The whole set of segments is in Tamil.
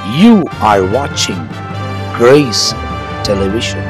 You are watching Grace Television.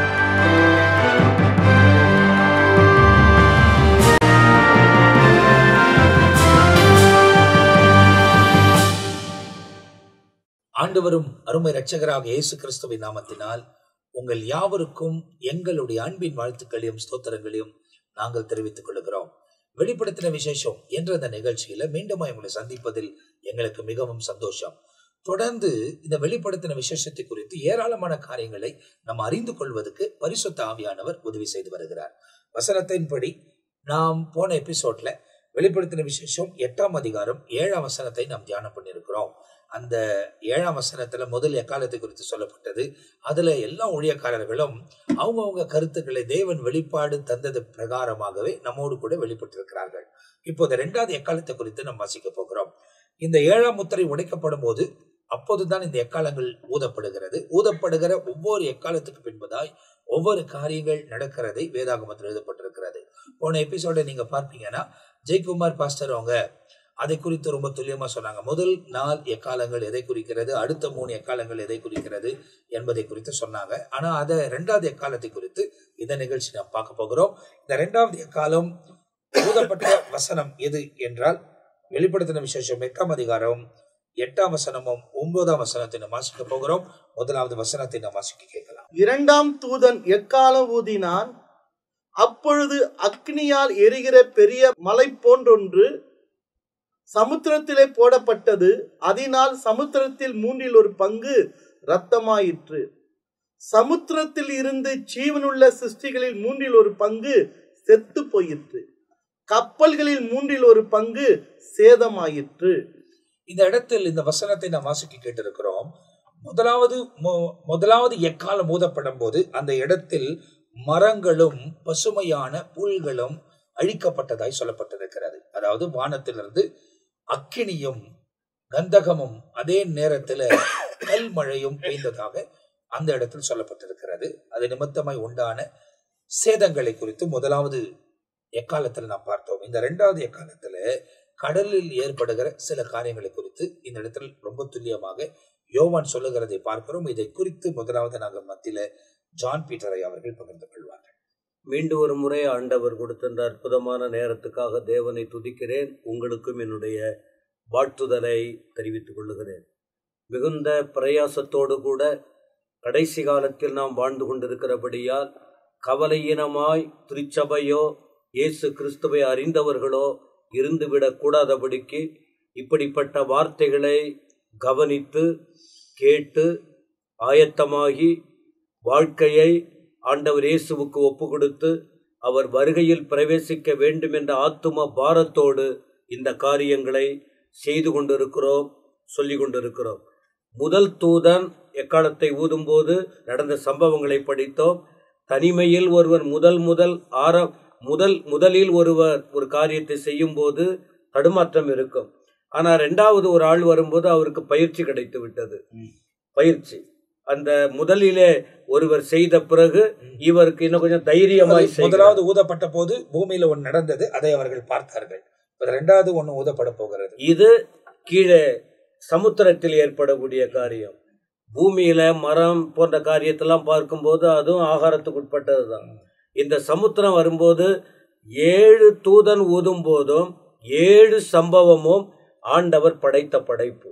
ஆண்டவரும் அருமை இரட்சகராக இயேசு கிறிஸ்துவின் நாமத்தினால் உங்கள் யாவருக்கும் எங்களுடைய அன்பின் வாழ்த்துக்களையும் ஸ்தோத்திரங்களையும் நாங்கள் தெரிவித்துக் கொள்கிறோம் வெளிப்படுத்தின விசேஷம் என்ற அந்த நிகழ்ச்சியில மீண்டும் உங்களை சந்திப்பதில் எங்களுக்கு மிகவும் சந்தோஷம் தொடர்ந்து இந்த வெளிப்படுத்தின விசேஷத்தை குறித்து ஏராளமான காரியங்களை நாம் அறிந்து கொள்வதற்கு பரிசுத்த ஆவியானவர் உதவி செய்து வருகிறார் வசனத்தின்படி நாம் போன எபிசோட்ல வெளிப்படுத்தின விசேஷம் எட்டாம் அதிகாரம் ஏழாம் வசனத்தை நாம் தியானம் பண்ணியிருக்கிறோம் அந்த ஏழாம் வசனத்துல முதல் எக்காலத்தை குறித்து சொல்லப்பட்டது அதுல எல்லா ஊழியக்காரர்களும் அவங்கவுங்க கருத்துக்களை தேவன் வெளிப்பாடு தந்தது பிரகாரமாகவே நம்மோடு கூட வெளிப்பட்டிருக்கிறார்கள் இப்போது இரண்டாவது எக்காலத்தை குறித்து நாம் வாசிக்க போகிறோம் இந்த ஏழாம் முத்திரை உடைக்கப்படும் போது அப்போதுதான் இந்த எக்காலங்கள் ஊதப்படுகிறது ஊதப்படுகிற ஒவ்வொரு எக்காலத்துக்கு பின்பதாய் ஒவ்வொரு காரியங்கள் நடக்கிறதை வேதாகமத்தில் எழுதப்பட்டிருக்கிறது போன எபிசோட நீங்க பார்ப்பீங்கன்னா ஜெயக்குமார் பாஸ்டர் அவங்க அதை குறித்து ரொம்ப துல்லியமா சொன்னாங்க முதல் நாள் எக்காலங்கள் எதை குறிக்கிறது அடுத்த மூணு எக்காலங்கள் எதை குறிக்கிறது என்பதை குறித்து சொன்னாங்க ஆனா அதை ரெண்டாவது எக்காலத்தை குறித்து இந்த நிகழ்ச்சி நாம் பார்க்க போகிறோம் இந்த ரெண்டாவது எக்காலம் ஊதப்பட்ட வசனம் எது என்றால் வெளிப்படுத்தின விசேஷம் எட்டாம் அதிகாரம் எட்டாம் வசனமும் ஒன்பதாம் வசனத்தை நாம் வாசிக்க போகிறோம் முதலாவது வசனத்தை நாம் வாசிக்க கேட்கலாம் இரண்டாம் தூதன் எக்காலம் ஊதினான் அப்பொழுது அக்னியால் எரிகிற பெரிய மலை போன்றொன்று சமுத்திரத்திலே போடப்பட்டது அதனால் சமுத்திரத்தில் மூன்றில் ஒரு பங்கு இரத்தமாயிற்று சமுத்திரத்தில் இருந்து ஜீவனுள்ள சிருஷ்டிகளில் மூன்றில் ஒரு பங்கு செத்து போயிற்று கப்பல்களில் மூன்றில் ஒரு பங்கு சேதமாயிற்று இந்த இடத்தில் இந்த வசனத்தை நாம் வாசிக்க கேட்டிருக்கிறோம் முதலாவது மு- முதலாவது எக்காலம் ஊதப்படும் போது அந்த இடத்தில் மரங்களும் பசுமையான புல்களும் அழிக்கப்பட்டதாய் சொல்லப்பட்டிருக்கிறது அதாவது வானத்திலிருந்து அக்கினியும் கந்தகமும் அதே நேரத்துல கல் மழையும் பெய்ததாக அந்த இடத்தில் சொல்லப்பட்டிருக்கிறது அது நிமித்தமாய் உண்டான சேதங்களை குறித்து முதலாவது எக்காலத்தில் நாம் பார்த்தோம் இந்த இரண்டாவது எக்காலத்துல கடலில் ஏற்படுகிற சில காரியங்களை குறித்து இந்த இடத்தில் ரொம்ப துல்லியமாக யோவான் சொல்லுகிறதை பார்க்கிறோம் இதை குறித்து முதலாவது நாங்கள் மத்தியில ஜான் பீட்டரை அவர்கள் பகிர்ந்து கொள்வார்கள் மீண்டும் ஒரு முறை ஆண்டவர் கொடுத்த இந்த அற்புதமான நேரத்துக்காக தேவனை துதிக்கிறேன் உங்களுக்கும் என்னுடைய வாழ்த்துதலை தெரிவித்துக் கொள்ளுகிறேன் மிகுந்த பிரயாசத்தோடு கூட கடைசி காலத்தில் நாம் வாழ்ந்து கொண்டிருக்கிறபடியால் கவலையினமாய் திருச்சபையோ இயேசு கிறிஸ்துவை அறிந்தவர்களோ இருந்துவிடக் கூடாதபடிக்கு இப்படிப்பட்ட வார்த்தைகளை கவனித்து கேட்டு ஆயத்தமாகி வாழ்க்கையை ஆண்டவர் இயேசுவுக்கு ஒப்பு கொடுத்து அவர் வருகையில் பிரவேசிக்க வேண்டும் என்ற ஆத்தும பாரத்தோடு இந்த காரியங்களை செய்து கொண்டிருக்கிறோம் சொல்லி கொண்டிருக்கிறோம் முதல் தூதன் எக்காலத்தை ஊதும்போது நடந்த சம்பவங்களை படித்தோம் தனிமையில் ஒருவர் முதல் முதல் ஆர முதல் முதலில் ஒருவர் ஒரு காரியத்தை செய்யும்போது தடுமாற்றம் இருக்கும் ஆனா ரெண்டாவது ஒரு ஆள் வரும்போது அவருக்கு பயிற்சி கிடைத்து விட்டது பயிற்சி அந்த முதலிலே ஒருவர் செய்த பிறகு இவருக்கு இன்னும் கொஞ்சம் தைரியமாய் செய்கிறார். முதலாவது ஊதப்பட்ட போது பூமியில ஒன்று நடந்தது அதை அவர்கள் பார்த்தார்கள் இப்ப இரண்டாவது ஒண்ணு ஊதப்பட போகிறது இது கீழே சமுத்திரத்தில் ஏற்படக்கூடிய காரியம் பூமியில மரம் போன்ற காரியத்தெல்லாம் பார்க்கும்போது அதுவும் ஆகாரத்துக்கு உட்பட்டதுதான் இந்த சமுத்திரம் வரும்போது ஏழு தூதன் ஊதும் போதும் ஏழு சம்பவமும் ஆண்டவர் படைத்த படைப்பு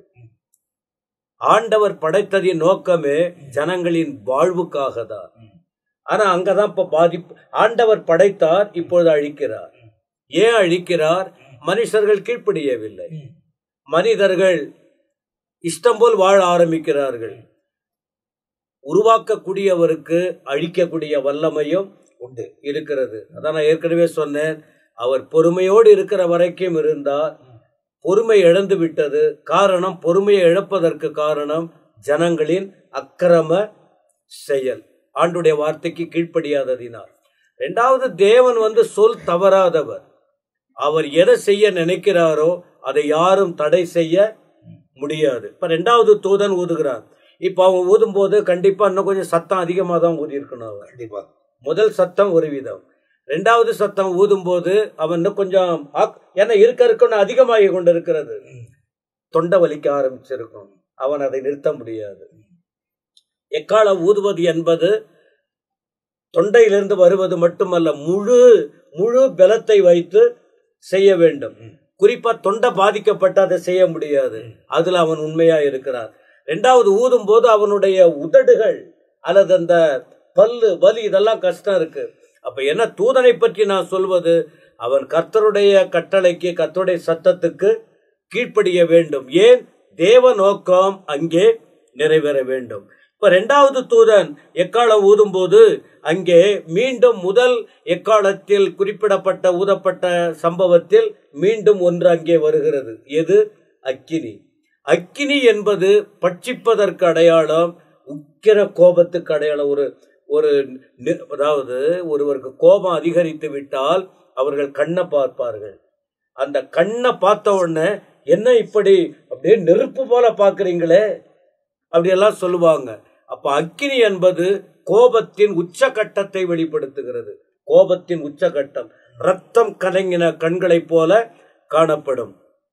ஆண்டவர் படைத்ததின் நோக்கமே ஜனங்களின் வாழ்வுக்காக தான் ஆனா அங்கதான் இப்ப பாதிப்பு ஆண்டவர் படைத்தார் இப்பொழுது அழிக்கிறார் ஏன் அழிக்கிறார் மனுஷர்கள் கீழ்ப்படியவில்லை மனிதர்கள் இஷ்டம் போல் வாழ ஆரம்பிக்கிறார்கள் உருவாக்கக்கூடியவருக்கு அழிக்கக்கூடிய வல்லமையும் உண்டு இருக்கிறது அதான் நான் ஏற்கனவே சொன்னேன் அவர் பொறுமையோடு இருக்கிற வரைக்கும் இருந்தார் பொறுமை இழந்து விட்டது காரணம் பொறுமையை இழப்பதற்கு காரணம் ஜனங்களின் அக்கிரம செயல் ஆண்டுடைய வார்த்தைக்கு கீழ்ப்படியாததினால் ரெண்டாவது தேவன் வந்து சொல் தவறாதவர் அவர் எதை செய்ய நினைக்கிறாரோ அதை யாரும் தடை செய்ய முடியாது இப்ப ரெண்டாவது தூதன் ஊதுகிறார் இப்ப அவன் ஊதும்போது கண்டிப்பா இன்னும் கொஞ்சம் சத்தம் அதிகமாக தான் ஊதியிருக்கணும் அவர் கண்டிப்பா முதல் சத்தம் ஒரு விதம் ரெண்டாவது சத்தம் ஊதும்போது அவன் இன்னும் கொஞ்சம் ஆக்- ஏன்னா இருக்க இருக்கணும் அதிகமாகி கொண்டிருக்கிறது தொண்டை வலிக்க ஆரம்பிச்சிருக்கும் அவன் அதை நிறுத்த முடியாது எக்காலம் ஊதுவது என்பது தொண்டையிலிருந்து வருவது மட்டுமல்ல முழு முழு பலத்தை வைத்து செய்ய வேண்டும் குறிப்பா தொண்டை பாதிக்கப்பட்டு அதை செய்ய முடியாது அதுல அவன் உண்மையா இருக்கிறான் ரெண்டாவது ஊதும் போது அவனுடைய உதடுகள் அல்லது அந்த பல்லு வலி இதெல்லாம் கஷ்டம் இருக்கு அப்ப என்ன தூதனை பற்றி நான் சொல்வது அவன் கர்த்தருடைய கட்டளைக்கு கர்த்தருடைய சத்தத்துக்கு கீழ்ப்படிய வேண்டும் ஏன் தேவ நோக்கம் அங்கே நிறைவேற வேண்டும் இப்ப ரெண்டாவது தூதன் எக்காலம் ஊதும்போது அங்கே மீண்டும் முதல் எக்காலத்தில் குறிப்பிடப்பட்ட ஊதப்பட்ட சம்பவத்தில் மீண்டும் ஒன்று அங்கே வருகிறது எது அக்கினி அக்கினி என்பது பட்சிப்பதற்கு அடையாளம் உக்கிர கோபத்துக்கு அடையாளம் ஒரு ஒரு நி- அதாவது ஒருவருக்கு கோபம் அதிகரித்து விட்டால் அவர்கள் கண்ணை பார்ப்பார்கள் அந்த கண்ணை பார்த்த உடனே என்ன இப்படி அப்படியே நெருப்பு போல பாக்குறீங்களே அப்படியெல்லாம் சொல்லுவாங்க அப்ப அக்கினி என்பது கோபத்தின் உச்சகட்டத்தை வெளிப்படுத்துகிறது கோபத்தின் உச்சகட்டம் ரத்தம் கலங்கின கண்களைப் போல காணப்படும்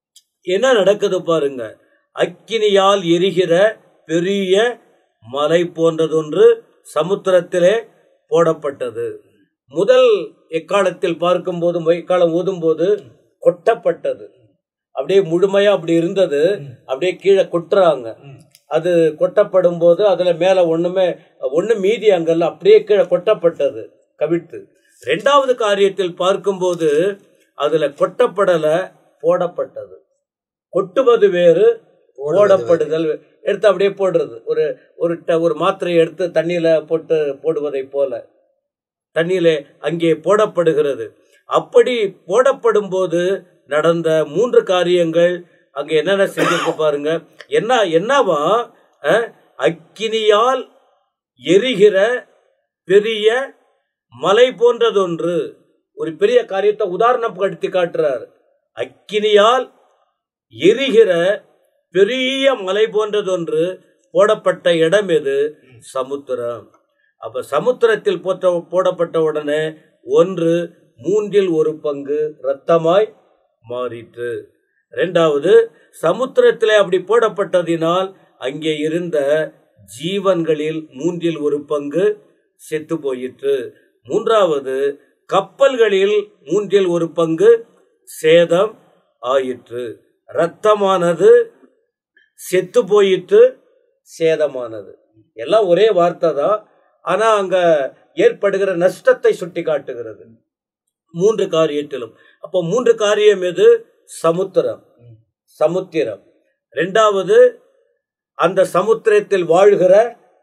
என்ன நடக்குது பாருங்க அக்கினியால் எரிகிற பெரிய மலை போன்றதொன்று சமுத்திரத்திலே போடப்பட்டது முதல் எக்காலத்தில் பார்க்கும்போது எக்காலம் ஊதும்போது கொட்டப்பட்டது அப்படியே முழுமையா அப்படி இருந்தது அப்படியே கீழே கொட்டுறாங்க அது கொட்டப்படும் போது அதுல மேல ஒண்ணுமே ஒண்ணு மீதி அங்கல்ல அப்படியே கீழே கொட்டப்பட்டது கவிழ்த்து ரெண்டாவது காரியத்தில் பார்க்கும்போது அதுல கொட்டப்படல போடப்பட்டது கொட்டுவது வேறு போடப்படுதல் வே- எடுத்து அப்படியே போடுறது ஒரு ஒரு ட- ஒரு மாத்திரையை எடுத்து தண்ணியில போட்டு போடுவதை போல தண்ணியிலே அங்கே போடப்படுகிறது அப்படி போடப்படும் போது நடந்த மூன்று காரியங்கள் அங்க என்னென்ன செஞ்சிருக்கு பாருங்க என்ன என்னவா அஹ், அக்கினியால் எரிகிற பெரிய மலை போன்றதொன்று ஒரு பெரிய காரியத்தை உதாரணம் படுத்தி காட்டுறார் அக்கினியால் எரிகிற பெரிய மலை போன்றதொன்று போடப்பட்ட இடம் எது சமுத்திரம் அப்ப சமுத்திரத்தில் போட்ட போடப்பட்ட உடனே ஒன்று மூன்றில் ஒரு பங்கு ரத்தமாய் மாறிற்று ரெண்டாவது சமுத்திரத்திலே அப்படி போடப்பட்டதினால் அங்கே இருந்த ஜீவன்களில் மூன்றில் ஒரு பங்கு செத்து போயிற்று மூன்றாவது கப்பல்களில் மூன்றில் ஒரு பங்கு சேதம் ஆயிற்று இரத்தமானது செத்து போயிற்று சேதமானது எல்லாம் ஒரே வார்த்தை தான் ஆனா அங்க ஏற்படுகிற நஷ்டத்தை சுட்டி காட்டுகிறது மூன்று காரியத்திலும் அப்போ மூன்று காரியம் எது சமுத்திரம் சமுத்திரம் ரெண்டாவது அந்த சமுத்திரத்தில் வாழ்கிற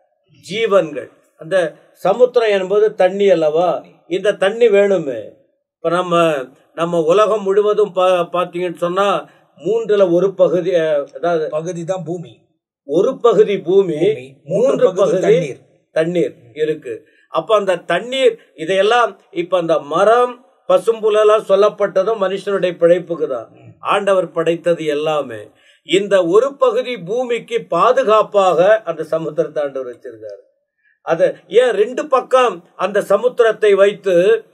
ஜீவன்கள் அந்த சமுத்திரம் என்பது தண்ணி அல்லவா இந்த தண்ணி வேணுமே இப்ப நம்ம நம்ம உலகம் முழுவதும் பா பார்த்தீங்கன்னு சொன்னா மூன்றுல ஒரு பகுதி அஹ், அதாவது பகுதி தான் பூமி ஒரு பகுதி பூமி பூமி, மூன்று பகுதி தண்ணீர் தண்ணீர் இருக்கு அப்ப அந்த தண்ணீர் இதையெல்லாம் இப்ப அந்த மரம் பசும்புலெல்லாம் சொல்லப்பட்டதும் மனுஷனுடைய பிழைப்புக்கு தான் ஆண்டவர் படைத்தது எல்லாமே இந்த ஒரு பகுதி பூமிக்கு பாதுகாப்பாக அந்த சமுத்திரத்தை ஆண்டவர் வச்சிருக்காரு அத ஏன் ரெண்டு பக்கம் அந்த சமுத்திரத்தை வைத்து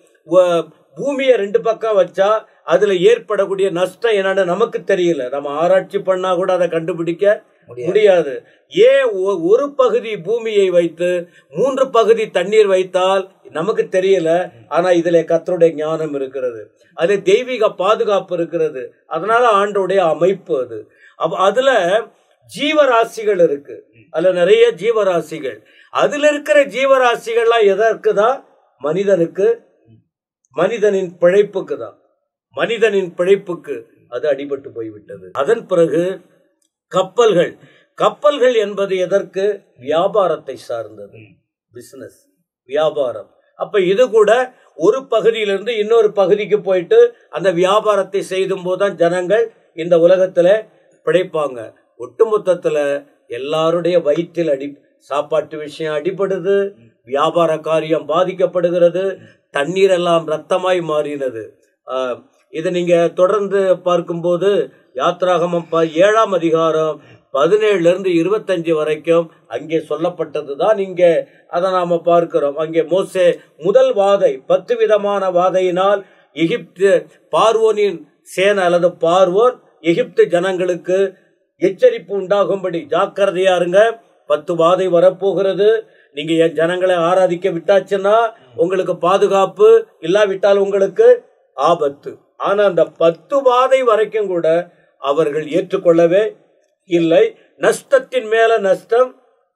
வ- பூமியை ரெண்டு பக்கம் வச்சா அதுல ஏற்படக்கூடிய நஷ்டம் என்னன்னு நமக்கு தெரியல நம்ம ஆராய்ச்சி பண்ணா கூட அதை கண்டுபிடிக்க முடியாது. முடியாது ஏன் ஒ- ஒரு பகுதி பூமியை வைத்து மூன்று பகுதி தண்ணீர் வைத்தால் நமக்கு தெரியல ஆனா இதுல கர்த்தருடைய ஞானம் இருக்கிறது அது தெய்வீக பாதுகாப்பு இருக்கிறது அதனால ஆண்டோடைய அமைப்பு அது அப்ப அதுல ஜீவராசிகள் இருக்கு அதுல நிறைய ஜீவராசிகள் அதுல இருக்கிற ஜீவராசிகள்லாம் எதற்கு தான் மனிதனுக்கு மனிதனின் பிழைப்புக்கு தான் மனிதனின் பிழைப்புக்கு அது அடிபட்டு போய்விட்டது அதன் பிறகு கப்பல்கள் கப்பல்கள் என்பது எதற்கு வியாபாரத்தை சார்ந்தது பிசினஸ் வியாபாரம் அப்ப இது கூட ஒரு பகுதியிலிருந்து இன்னொரு பகுதிக்கு போயிட்டு அந்த வியாபாரத்தை செய்தும் போதுதான் ஜனங்கள் இந்த உலகத்துல பிழைப்பாங்க ஒட்டுமொத்தத்துல எல்லாருடைய வயிற்றில் அடி சாப்பாட்டு விஷயம் அடிபடுது வியாபார காரியம் பாதிக்கப்படுகிறது தண்ணீர் எல்லாம் ரத்தமாய் மாறினது ஆஹ், இதை நீங்க தொடர்ந்து பார்க்கும்போது யாத்ராகமம் ப- ஏழாம் அதிகாரம் பதினேழுல இருந்து இருபத்தஞ்சு வரைக்கும் அங்கே சொல்லப்பட்டது தான் இங்கே அதை நாம பார்க்கிறோம் அங்கே மோசே முதல் வாதை பத்து விதமான வாதையினால் எகிப்து பார்வோனின் சேனை அல்லது பார்வோன் எகிப்து ஜனங்களுக்கு எச்சரிப்பு உண்டாகும்படி ஜாக்கிரதையா இருங்க பத்து வாதை வரப்போகிறது நீங்க என் ஜனங்களை ஆராதிக்க விட்டாச்சுன்னா உங்களுக்கு பாதுகாப்பு இல்லாவிட்டால் உங்களுக்கு ஆபத்து ஆனா அந்த பத்து வாதை வரைக்கும் கூட அவர்கள் ஏற்றுக்கொள்ளவே இல்லை நஷ்டத்தின் மேல நஷ்டம்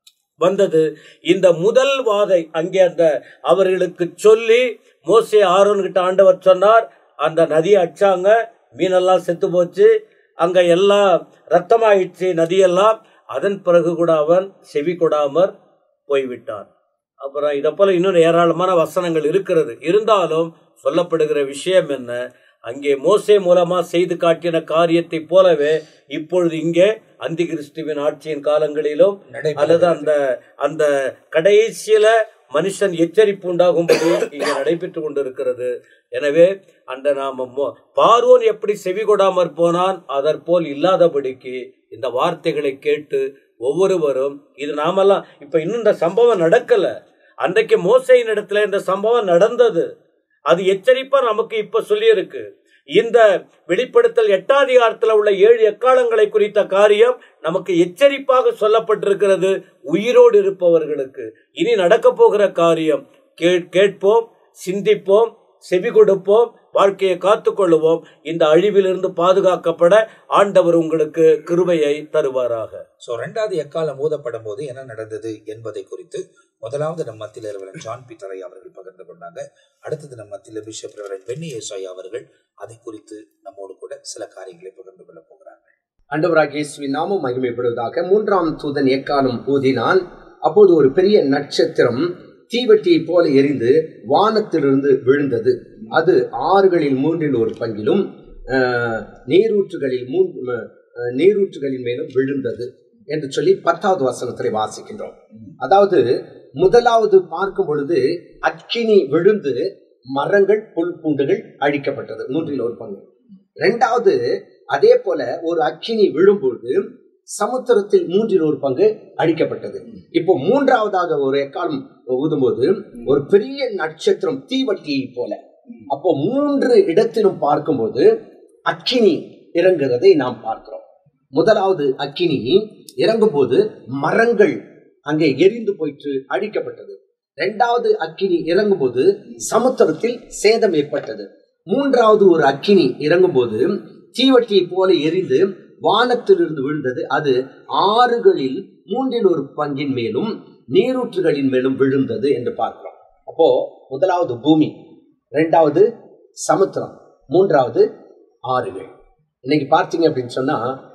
வந்தது இந்த முதல் வாதை அங்கே அந்த அவர்களுக்கு சொல்லி மோசே ஆரோன் கிட்ட ஆண்டவர் சொன்னார் அந்த நதியை அடிச்சாங்க மீனெல்லாம் செத்து போச்சு அங்க எல்லாம் ரத்தமாயிடுச்சு நதியெல்லாம் அதன் பிறகு கூட அவன் செவி கொடாமற் போய்விட்டான் அப்புறம் இதை போல இன்னும் ஏராளமான வசனங்கள் இருக்கிறது இருந்தாலும் சொல்லப்படுகிற விஷயம் என்ன அங்கே மோசே மூலமா செய்து காட்டின காரியத்தை போலவே இப்பொழுது இங்கே அந்தி கிறிஸ்துவின் ஆட்சியின் காலங்களிலும் அல்லது அந்த அந்த கடைசியில மனுஷன் எச்சரிப்பு உண்டாகும்படி இங்கே நடைபெற்று கொண்டிருக்கிறது எனவே அந்த நாம மோ- பார்வோன் எப்படி செவி கொடாமற் போனான் அதற்போல் இல்லாதபடிக்கு இந்த வார்த்தைகளை கேட்டு ஒவ்வொருவரும் இது நாமெல்லாம் இப்ப இன்னும் இந்த சம்பவம் நடக்கல அன்றைக்கு மோசையின் இடத்துல இந்த சம்பவம் நடந்தது அது எச்சரிப்பா நமக்கு இப்ப சொல்லியிருக்கு இந்த வெளிப்படுத்தல் எட்டாம் அதிகாரத்துல உள்ள ஏழு எக்காலங்களை குறித்த காரியம் நமக்கு எச்சரிப்பாக சொல்லப்பட்டிருக்கிறது உயிரோடு இருப்பவர்களுக்கு இனி நடக்க போகிற காரியம் கே- கேட்போம் சிந்திப்போம் செவி கொடுப்போம் வாழ்க்கையை காத்துக்கொள்ளுவோம் இந்த அழிவிலிருந்து பாதுகாக்கப்பட ஆண்டவர் உங்களுக்கு கிருபையை தருவாராக சோ ரெண்டாவது எக்காலம் ஊதப்படும் போது என்ன நடந்தது என்பதை குறித்து முதலாவது நம் மத்தியில் இருவரன் ஜான் பீட்டரை அவர்கள் பகிர்ந்து கொண்டாங்க அடுத்தது நம் மத்தியில் பிஷப் ரெவரன் பென்னி ஏசாய் அவர்கள் அதை குறித்து நம்மோடு கூட சில காரியங்களை பகிர்ந்து கொள்ள போகிறாங்க ஆண்டவராகிய இயேசுவின் நாமம் மகிமைப்படுவதாக மூன்றாம் தூதன் எக்காலம் ஊதினான் அப்போது ஒரு பெரிய நட்சத்திரம் தீவட்டியைப் போல எரிந்து வானத்திலிருந்து விழுந்தது அது ஆறுகளில் மூன்றில் ஒரு பங்கிலும் ஆஹ், நீரூற்றுகளில் மூன்று ஆஹ், நீரூற்றுகளின் மேலும் விழுந்தது என்று சொல்லி பத்தாவது வசனத்தில் வாசிக்கின்றோம் அதாவது முதலாவது பார்க்கும் பொழுது அக்கினி விழுந்து மரங்கள் புல் பூண்டுகள் அழிக்கப்பட்டது மூன்றில் ஒரு பங்கு ரெண்டாவது அதே போல ஒரு அக்கினி விழும்பொழுது சமுத்திரத்தில் மூன்றில் ஒரு பங்கு அழிக்கப்பட்டது இப்போ மூன்றாவதாக ஒரு எக்காலம் ஊதும்போது ஒரு பெரிய நட்சத்திரம் தீவட்டியை போல அப்போ மூன்று இடத்திலும் பார்க்கும்போது அக்கினி இறங்குறதை நாம் பார்க்கிறோம் முதலாவது அக்கினி இறங்கும்போது மரங்கள் அங்கே எரிந்து போயிற்று அழிக்கப்பட்டது இரண்டாவது அக்கினி இறங்கும்போது சமுத்திரத்தில் சேதம் ஏற்பட்டது மூன்றாவது ஒரு அக்கினி இறங்கும்போது தீவட்டியை போல எரிந்து வானத்திலிருந்து விழுந்தது அது ஆறுகளில் மூன்றில் ஒரு பங்கின் மேலும் நீரூற்றுகளின் மேலும் விழுந்தது என்று பார்க்கிறோம் அப்போ முதலாவது பூமி இரண்டாவது சமுத்திரம் மூன்றாவது ஆறுகள் இன்னைக்கு பார்த்தீங்க அப்படின்னு சொன்னா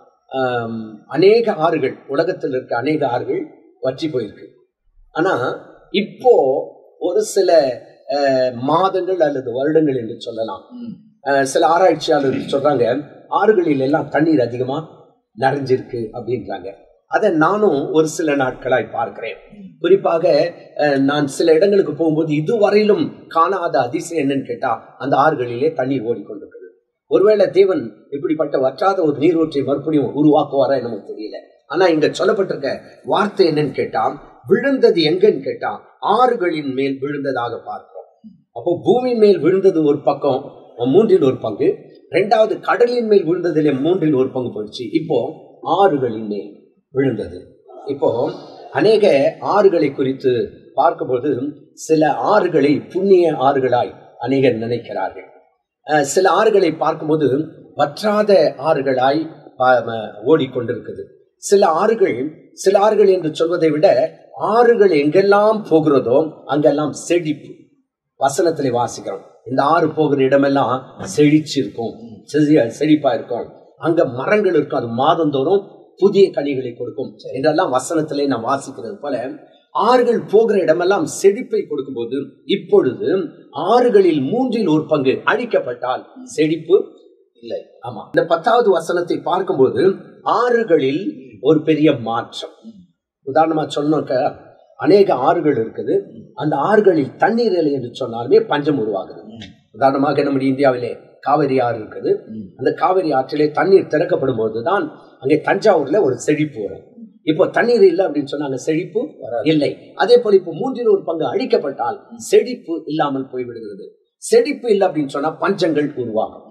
ஆம், அநேக ஆறுகள் உலகத்தில் இருக்க அநேக ஆறுகள் வற்றி போயிருக்கு ஆனா இப்போ ஒரு சில அஹ், மாதங்கள் அல்லது வருடங்கள் என்று சொல்லலாம் அஹ், சில ஆராய்ச்சியாளர்கள் சொல்றாங்க ஆறுகளில் எல்லாம் தண்ணீர் அதிகமா நிறைஞ்சிருக்கு அப்படின்றாங்க அதை நானும் ஒரு சில நாட்களாய் பார்க்கிறேன் குறிப்பாக அஹ், நான் சில இடங்களுக்கு போகும்போது இதுவரையிலும் காணாத அதிசயம் என்னன்னு கேட்டா அந்த ஆறுகளிலே தண்ணீர் ஓடிக்கொண்டிருக்கிறது ஒருவேளை தேவன் இப்படிப்பட்ட வற்றாத ஒரு நீரூற்றை மறுபடியும் உருவாக்குவாரா நமக்கு தெரியல ஆனா இங்க சொல்லப்பட்டிருக்க வார்த்தை என்னன்னு கேட்டா விழுந்தது எங்கன்னு கேட்டா ஆறுகளின் மேல் விழுந்ததாக பார்க்கிறோம் அப்போ பூமி மேல் விழுந்தது ஒரு பக்கம் மூன்றில் ஒரு பங்கு ரெண்டாவது கடலின் மேல் விழுந்ததிலே மூன்றில் ஒரு பங்கு போயிடுச்சு இப்போ ஆறுகளின் மேல் விழுந்தது இப்போ அநேக ஆறுகளை குறித்து பார்க்கும்போது சில ஆறுகளை புண்ணிய ஆறுகளாய் அநேகர் நினைக்கிறார்கள் அஹ் சில ஆறுகளை பார்க்கும்போது வற்றாத ஆறுகளாய் ப- ம- ஓடிக்கொண்டிருக்குது சில ஆறுகள் சில ஆறுகள் என்று சொல்வதை விட ஆறுகள் எங்கெல்லாம் போகிறதோ அங்கெல்லாம் செழிப்பு வசனத்திலே வாசிக்கிறோம் இந்த ஆறு போகிற இடமெல்லாம் செழிச்சு இருக்கும் செழியா- செழிப்பா இருக்கும் அங்க மரங்கள் இருக்கும் அது மாதந்தோறும் புதிய கனிகளை கொடுக்கும் என்றெல்லாம் வசனத்திலே நாம் வாசிக்கிறது போல ஆறுகள் போகிற இடமெல்லாம் செழிப்பை கொடுக்கும்போது இப்பொழுது ஆறுகளில் மூன்றில் ஒரு பங்கு அழிக்கப்பட்டால் செழிப்பு இல்லை ஆமா இந்த பத்தாவது வசனத்தை பார்க்கும்போது ஆறுகளில் ஒரு பெரிய மாற்றம் உதாரணமா சொன்னாக்க அநேக ஆறுகள் இருக்குது அந்த ஆறுகளில் தண்ணீர் இல்லை என்று சொன்னாலுமே பஞ்சம் உருவாகுது உதாரணமாக நம்முடைய இந்தியாவிலே காவிரி ஆறு இருக்குது அந்த காவிரி ஆற்றிலே தண்ணீர் திறக்கப்படும் போதுதான் அங்கே தஞ்சாவூர்ல ஒரு செழிப்பு வரும் இப்போ தண்ணீர் இல்லை அப்படின்னு சொன்னா அங்க செழிப்பு இல்லை அதே போல இப்போ மூன்றில் ஒரு பங்கு அழிக்கப்பட்டால் செழிப்பு இல்லாமல் போய்விடுகிறது செழிப்பு இல்லை அப்படின்னு சொன்னா பஞ்சங்கள் உருவாகும்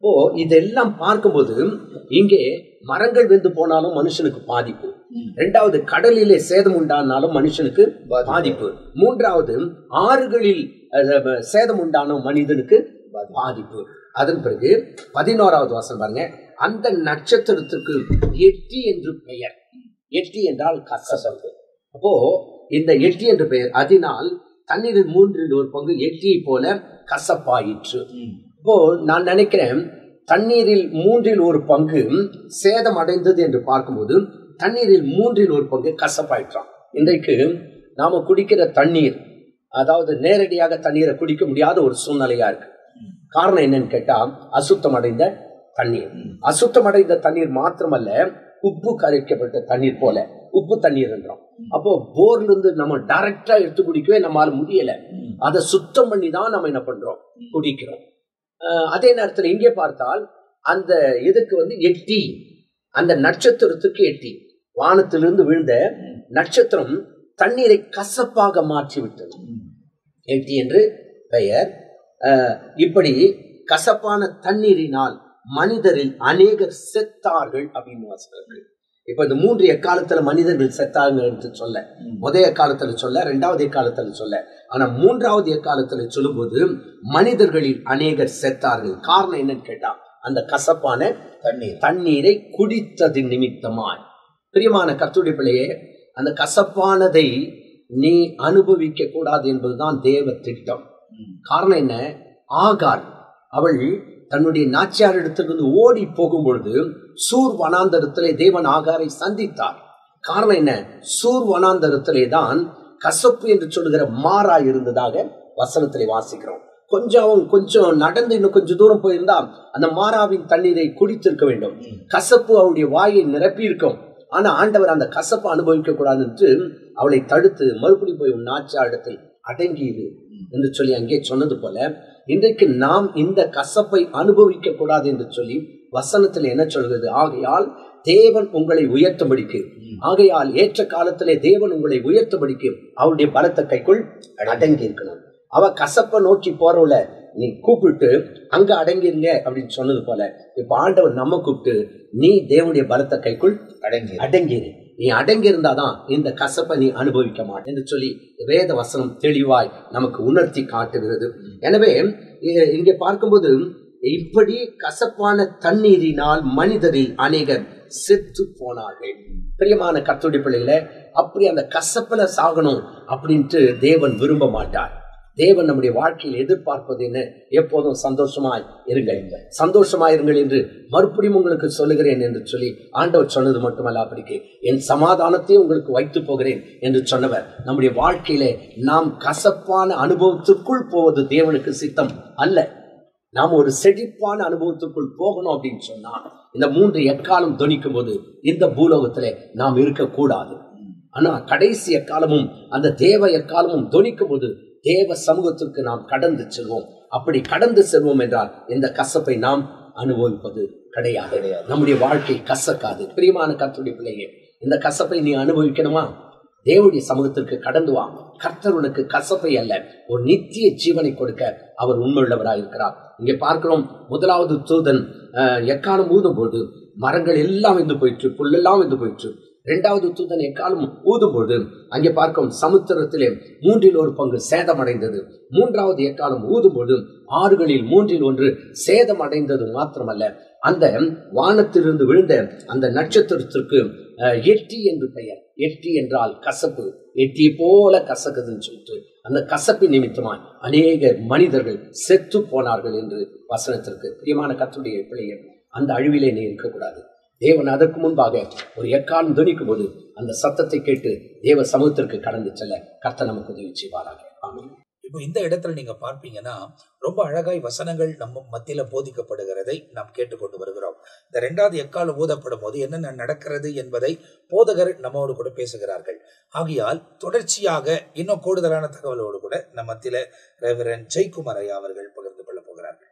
இப்போ இதெல்லாம் பார்க்கும்போது இங்கே மரங்கள் வெந்து போனாலும் மனுஷனுக்கு பாதிப்பு இரண்டாவது கடலிலே சேதம் உண்டானாலும் மனுஷனுக்கு பாதிப்பு மூன்றாவது ஆறுகளில் அஹ், சேதம் உண்டான மனிதனுக்கு பாதிப்பு அதன் பிறகு பதினோராவது வாசம் பாருங்க அந்த நட்சத்திரத்துக்கு எட்டி என்று பெயர் எட்டி என்றால் கசப்பு அப்போ இந்த எட்டி என்று பெயர் அதனால் தண்ணீரில் மூன்றில் ஒரு பங்கு எட்டியை போல கசப்பாயிற்று இப்போ நான் நினைக்கிறேன் தண்ணீரில் மூன்றில் ஒரு பங்கு சேதம் அடைந்தது என்று பார்க்கும்போது தண்ணீரில் மூன்றில் ஒரு பங்கு கசப்பாயிற்றான் இன்றைக்கு நாம குடிக்கிற தண்ணீர் அதாவது நேரடியாக தண்ணீரை குடிக்க முடியாத ஒரு சூழ்நிலையா இருக்கு காரணம் என்னன்னு கேட்டா அசுத்தம் அடைந்த தண்ணீர் அசுத்தம் அடைந்த தண்ணீர் மாத்திரமல்ல உப்பு கரைக்கப்பட்ட தண்ணீர் போல உப்பு தண்ணீர் என்றோம் அப்போ போர்ல இருந்து நம்ம டைரக்டா எடுத்து குடிக்கவே நம்மால முடியல அதை சுத்தம் பண்ணி தான் நம்ம என்ன பண்றோம் குடிக்கிறோம் அஹ் அதே நேரத்தில் இங்கே பார்த்தால் அந்த இதுக்கு வந்து எட்டி அந்த நட்சத்திரத்துக்கு எட்டி வானத்திலிருந்து விழுந்த நட்சத்திரம் தண்ணீரை கசப்பாக மாற்றி விட்டது எட்டி என்று பெயர் அஹ் இப்படி கசப்பான தண்ணீரினால் மனிதரில் அநேகர் செத்தார்கள் அப்படின்னு வாசிக்கிறார்கள் இப்ப இந்த மூன்று எக்காலத்துல மனிதர்கள் செத்தாங்க என்று சொல்ல முதல் எக்காலத்துல சொல்ல ரெண்டாவது எக்காலத்துல சொல்ல ஆனா மூன்றாவது எக்காலத்துல சொல்லும்போது மனிதர்களில் அநேகர் செத்தார்கள் காரணம் என்னன்னு கேட்டா அந்த கசப்பான தண்ணீர் தண்ணீரை குடித்தது நிமித்தமாய் பிரியமான கத்துடைய பிள்ளையே அந்த கசப்பானதை நீ அனுபவிக்க கூடாது என்பதுதான் தேவ திட்டம் காரணம் என்ன ஆகார் அவள் தன்னுடைய நாச்சியார் இடத்திலிருந்து ஓடி போகும் பொழுது சூர் வனாந்தரத்திலே தேவன் ஆகாரை சந்தித்தார் காரணம் என்ன சூர் வனாந்தரத்திலே தான் கசப்பு என்று சொல்லுகிற மாறா இருந்ததாக வசனத்திலே வாசிக்கிறோம் கொஞ்சம் அவன் கொஞ்சம் நடந்து இன்னும் கொஞ்சம் தூரம் போயிருந்தா அந்த மாறாவின் தண்ணீரை குடித்திருக்க வேண்டும் கசப்பு அவளுடைய வாயை நிரப்பி இருக்கும் ஆனா ஆண்டவர் அந்த கசப்பை அனுபவிக்க கூடாது என்று அவளை தடுத்து மறுபடியும் போய் உன் நாச்சா இடத்தில் அடங்கியது என்று சொல்லி அங்கே சொன்னது போல இன்றைக்கு நாம் இந்த கசப்பை அனுபவிக்க கூடாது என்று சொல்லி வசனத்தில் என்ன சொல்கிறது ஆகையால் தேவன் உங்களை உயர்த்தும்படிக்கு ஆகையால் ஏற்ற காலத்திலே தேவன் உங்களை உயர்த்தும்படிக்கு அவருடைய பலத்த கைக்குள் அடங்கி இருக்கணும் அவ கசப்பை நோக்கி போறவள நீ கூப்பிட்டு அங்க அடங்கிருங்க அப்படின்னு சொன்னது போல இப்ப ஆண்டவர் நம்ம கூப்பிட்டு நீ தேவனுடைய பலத்த கைக்குள் அடங்கி அடங்கிரு நீ அடங்கி இருந்தாதான் இந்த கசப்பை நீ அனுபவிக்க மாட்டேன் என்று சொல்லி வேத வசனம் தெளிவாய் நமக்கு உணர்த்தி காட்டுகிறது எனவே இ- இங்கே பார்க்கும்போது இப்படி கசப்பான தண்ணீரினால் மனிதரில் அநேகர் செத்து போனார்கள் பிரியமான கத்துடைய பிள்ளைகளை அப்படி அந்த கசப்புல சாகணும் அப்படின்ட்டு தேவன் விரும்ப மாட்டார் தேவன் நம்முடைய வாழ்க்கையில் எதிர்பார்ப்பது என்ன எப்போதும் சந்தோஷமாய் இருங்கள் சந்தோஷமாய் இருங்கள் என்று மறுபடியும் உங்களுக்கு சொல்லுகிறேன் என்று சொல்லி ஆண்டவர் சொன்னது மட்டுமல்ல அப்படிக்கு என் சமாதானத்தை உங்களுக்கு வைத்து போகிறேன் என்று சொன்னவர் நம்முடைய வாழ்க்கையிலே நாம் கசப்பான அனுபவத்துக்குள் போவது தேவனுக்கு சித்தம் அல்ல நாம் ஒரு செழிப்பான அனுபவத்துக்குள் போகணும் அப்படின்னு சொன்னா இந்த மூன்று எக்காலம் துணிக்கும் போது இந்த பூலோகத்திலே நாம் இருக்கக்கூடாது ஆனா கடைசி எக்காலமும் அந்த தேவ எக்காலமும் துணிக்கும் போது தேவ சமூகத்திற்கு நாம் கடந்து செல்வோம் அப்படி கடந்து செல்வோம் என்றால் இந்த கசப்பை நாம் அனுபவிப்பது கிடையாது நம்முடைய வாழ்க்கை கசக்காது பிரியமான கர்த்தருடைய பிள்ளையே இந்த கசப்பை நீ அனுபவிக்கணுமா தேவனுடைய சமூகத்திற்கு கடந்து வா கர்த்தர் உனக்கு கசப்பை அல்ல ஒரு நித்திய ஜீவனை கொடுக்க அவர் உண்மையுள்ளவராய் இருக்கிறார் இங்கே பார்க்கிறோம் முதலாவது தூதன் அஹ், எக்காலம் ஊதும் போது மரங்கள் எல்லாம் வெந்து போயிற்று புல்லெல்லாம் வெந்து போயிற்று இரண்டாவது தூதன் எக்காலம் ஊதும்போது அங்கே பார்க்கும் சமுத்திரத்திலே மூன்றில் ஒரு பங்கு சேதமடைந்தது மூன்றாவது எக்காலம் ஊதும்போது ஆறுகளில் மூன்றில் ஒன்று சேதமடைந்தது மாத்திரமல்ல அந்த வானத்திலிருந்து விழுந்த அந்த நட்சத்திரத்திற்கு அஹ், எட்டி என்று பெயர் எட்டி என்றால் கசப்பு எட்டி போல கசக்குதுன்னு சொல்லிட்டு அந்த கசப்பின் நிமித்தமாய் அநேக மனிதர்கள் செத்து போனார்கள் என்று வசனத்திற்கு பிரியமான கத்துடைய பிள்ளைகள் அந்த அழிவிலே நீ இருக்கக்கூடாது தேவன் அதற்கு முன்பாக ஒரு எக்காலம் துணிக்கும் போது அந்த சத்தத்தை கேட்டு தேவ சமூகத்திற்கு கடந்து செல்ல கர்த்தர் நமக்கு உதவி செய்வாராக ஆமென் இப்போ இந்த இடத்துல நீங்க பார்ப்பீங்கன்னா ரொம்ப அழகாய் வசனங்கள் நம்ம மத்தியில போதிக்கப்படுகிறதை நாம் கேட்டுக்கொண்டு வருகிறோம் இந்த ரெண்டாவது எக்காலம் ஊதப்படும் போது என்னென்ன நடக்கிறது என்பதை போதகர் நம்மோடு கூட பேசுகிறார்கள் ஆகையால் தொடர்ச்சியாக இன்னும் கூடுதலான தகவலோடு கூட நம்ம மத்தியில ரெவரன் ஜெய்குமார் ஐயா அவர்கள் பகிர்ந்து கொள்ள போகிறார்கள்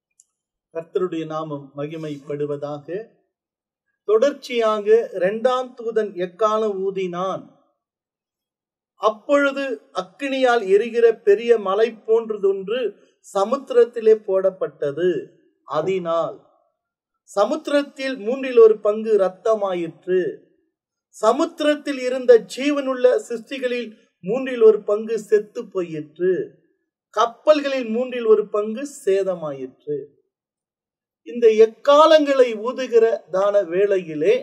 கர்த்தருடைய நாமம் மகிமைப்படுவதாக தொடர்ச்சியாக இரண்டாம் தூதன் எக்காலம் ஊதினான் அப்பொழுது அக்கினியால் எரிகிற பெரிய மலை போன்றதொன்று சமுத்திரத்திலே போடப்பட்டது அதனால் சமுத்திரத்தில் மூன்றில் ஒரு பங்கு ரத்தமாயிற்று சமுத்திரத்தில் இருந்த ஜீவனுள்ள சிருஷ்டிகளில் மூன்றில் ஒரு பங்கு செத்து போயிற்று கப்பல்களில் மூன்றில் ஒரு பங்கு சேதமாயிற்று இந்த எக்காலங்களை ஊதுகிறதான வேளையிலே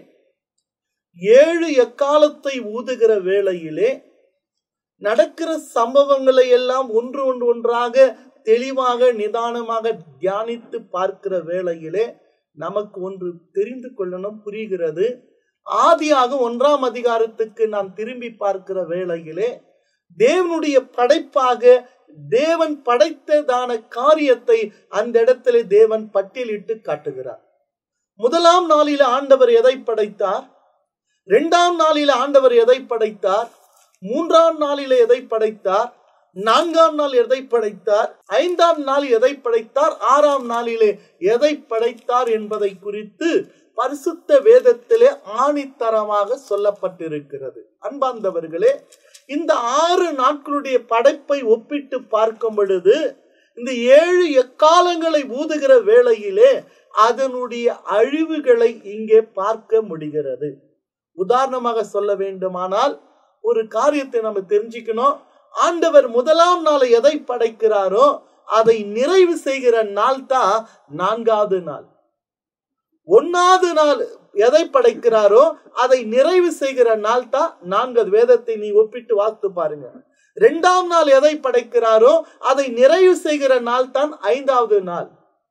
ஏழு எக்காலத்தை ஊதுகிற வேளையிலே நடக்கிற சம்பவங்களை எல்லாம் ஒன்று ஒன்று ஒன்றாக தெளிவாக நிதானமாக தியானித்து பார்க்கிற வேளையிலே நமக்கு ஒன்று தெரிந்து கொள்ளணும் புரிகிறது ஆதியாக ஒன்றாம் அதிகாரத்துக்கு நாம் திரும்பி பார்க்கிற வேளையிலே தேவனுடைய படைப்பாக தேவன் படைத்ததான காரியத்தை அந்த இடத்திலே தேவன் பட்டியலிட்டு காட்டுகிறார் முதலாம் நாளில ஆண்டவர் எதை படைத்தார் இரண்டாம் நாளில ஆண்டவர் எதை படைத்தார் மூன்றாம் நாளில எதை படைத்தார் நான்காம் நாள் எதை படைத்தார் ஐந்தாம் நாள் எதை படைத்தார் ஆறாம் நாளிலே எதை படைத்தார் என்பதை குறித்து பரிசுத்த வேதத்திலே ஆணித்தரமாக சொல்லப்பட்டிருக்கிறது அன்பார்ந்தவர்களே இந்த ஆறு நாட்களுடைய படைப்பை ஒப்பிட்டு பார்க்கும் பொழுது இந்த ஏழு எக்காலங்களை ஊதுகிற வேளையிலே அதனுடைய அழிவுகளை இங்கே பார்க்க முடிகிறது உதாரணமாக சொல்ல வேண்டுமானால் ஒரு காரியத்தை நம்ம தெரிஞ்சுக்கணும் ஆண்டவர் முதலாம் நாளை எதை படைக்கிறாரோ அதை நிறைவு செய்கிற நாள் தான் நான்காவது நாள் ஒன்னாவது நாள் எதை படைக்கிறாரோ அதை நிறைவு செய்கிற நாள் தான் நான்காவது வேதத்தை நீ ஒப்பிட்டு வாசித்து பாருங்க இரண்டாம் நாள் எதை படைக்கிறாரோ அதை நிறைவு செய்கிற நாள் தான் ஐந்தாவது நாள்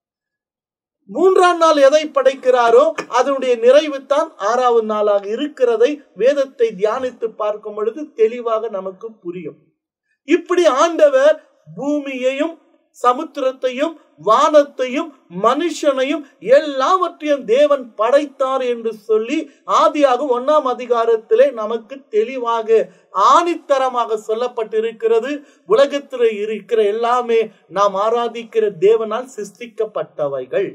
மூன்றாம் நாள் எதை படைக்கிறாரோ அதனுடைய நிறைவு தான் ஆறாவது நாளாக இருக்கிறதை வேதத்தை தியானித்து பார்க்கும் பொழுது தெளிவாக நமக்கு புரியும் இப்படி ஆண்டவர் பூமியையும் சமுத்திரத்தையும் வானத்தையும் மனுஷனையும் எல்லாவற்றையும் தேவன் படைத்தார் என்று சொல்லி ஆதியாக ஒன்னாம் அதிகாரத்திலே நமக்கு தெளிவாக ஆணித்தரமாக சொல்லப்பட்டிருக்கிறது உலகத்தில் இருக்கிற எல்லாமே நாம் ஆராதிக்கிற தேவனால் சிருஷ்டிக்கப்பட்டவைகள்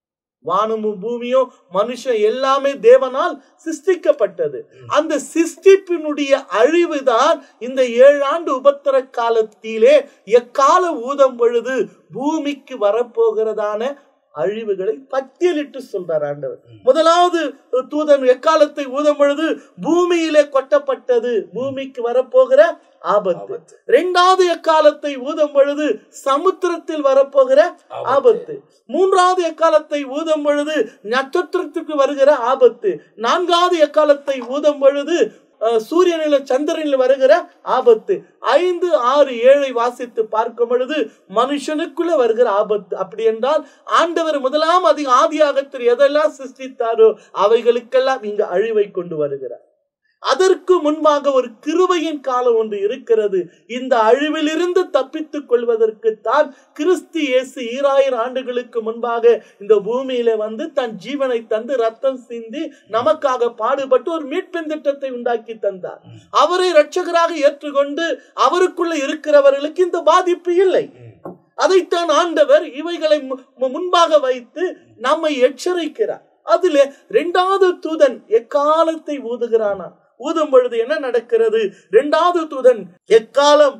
வானமும் பூமியும் மனுஷன் எல்லாமே தேவனால் சிருஷ்டிக்கப்பட்டது அந்த சிருஷ்டிப்பினுடைய அழிவுதான் இந்த ஏழு ஆண்டு உபத்திர காலத்திலே எக்கால ஊதம் பொழுது பூமிக்கு வரப்போகிறதான அழிவுகளை பட்டியலிட்டு சொல்றார் ஆண்டவர் முதலாவது தூதன் எக்காலத்தை ஊதம் பொழுது பூமியிலே கொட்டப்பட்டது பூமிக்கு வரப்போகிற ஆபத்து இரண்டாவது எக்காலத்தை ஊதம் பொழுது சமுத்திரத்தில் வரப்போகிற ஆபத்து மூன்றாவது எக்காலத்தை ஊதம் பொழுது நட்சத்திரத்துக்கு வருகிற ஆபத்து நான்காவது எக்காலத்தை ஊதம் பொழுது அஹ், சூரியனில் சந்திரனில் வருகிற ஆபத்து ஐந்து ஆறு ஏழை வாசித்து பார்க்கும் பொழுது மனுஷனுக்குள்ள வருகிற ஆபத்து அப்படி என்றால் ஆண்டவர் முதலாம் அதி ஆதியாகத்தில் எதெல்லாம் சிருஷ்டித்தாரோ அவைகளுக்கெல்லாம் இங்கு அழிவை கொண்டு வருகிறார் அதற்கு முன்பாக ஒரு கிருபையின் காலம் ஒன்று இருக்கிறது இந்த அழிவிலிருந்து தப்பித்துக் கொள்வதற்கு தான் கிறிஸ்து இயேசு ஈராயிரம் ஆண்டுகளுக்கு முன்பாக இந்த பூமியில வந்து தன் ஜீவனை தந்து ரத்தம் சிந்தி நமக்காக பாடுபட்டு ஒரு மீட்பின் திட்டத்தை உண்டாக்கி தந்தார் அவரை இரட்சகராக ஏற்றுக்கொண்டு அவருக்குள்ள இருக்கிறவர்களுக்கு இந்த பாதிப்பு இல்லை அதைத்தான் ஆண்டவர் இவைகளை மு- மு- முன்பாக வைத்து நம்மை எச்சரிக்கிறார் அதிலே இரண்டாவது தூதன் எக்காலத்தை ஊதுகிறானா ஊதும் பொழுது என்ன நடக்கிறது இரண்டாவது தூதன் எக்காலம்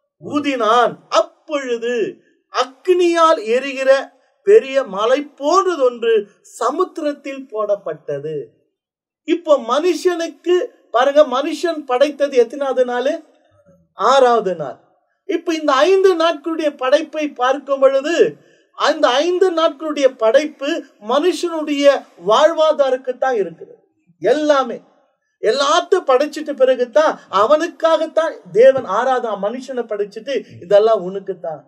ஊதினான் அப்பொழுது அக்னியால் எரிகிற பெரிய மலை போன்றதொன்று சமுத்திரத்தில் போடப்பட்டது இப்போ மனுஷனுக்கு பாருங்க மனுஷன் படைத்தது எத்தனாவது நாள் ஆறாவது நாள் இப்ப இந்த ஐந்து நாட்களுடைய படைப்பை பார்க்கும் பொழுது அந்த ஐந்து நாட்களுடைய படைப்பு மனுஷனுடைய வாழ்வாதாரத்துக்கு தான் இருக்குது எல்லாமே எல்லாத்தையும் படைச்சிட்ட பிறகுதான் அவனுக்காகத்தான் தேவன் ஆறாவது மனுஷனை படைச்சிட்டு இதெல்லாம் உனக்குத்தான்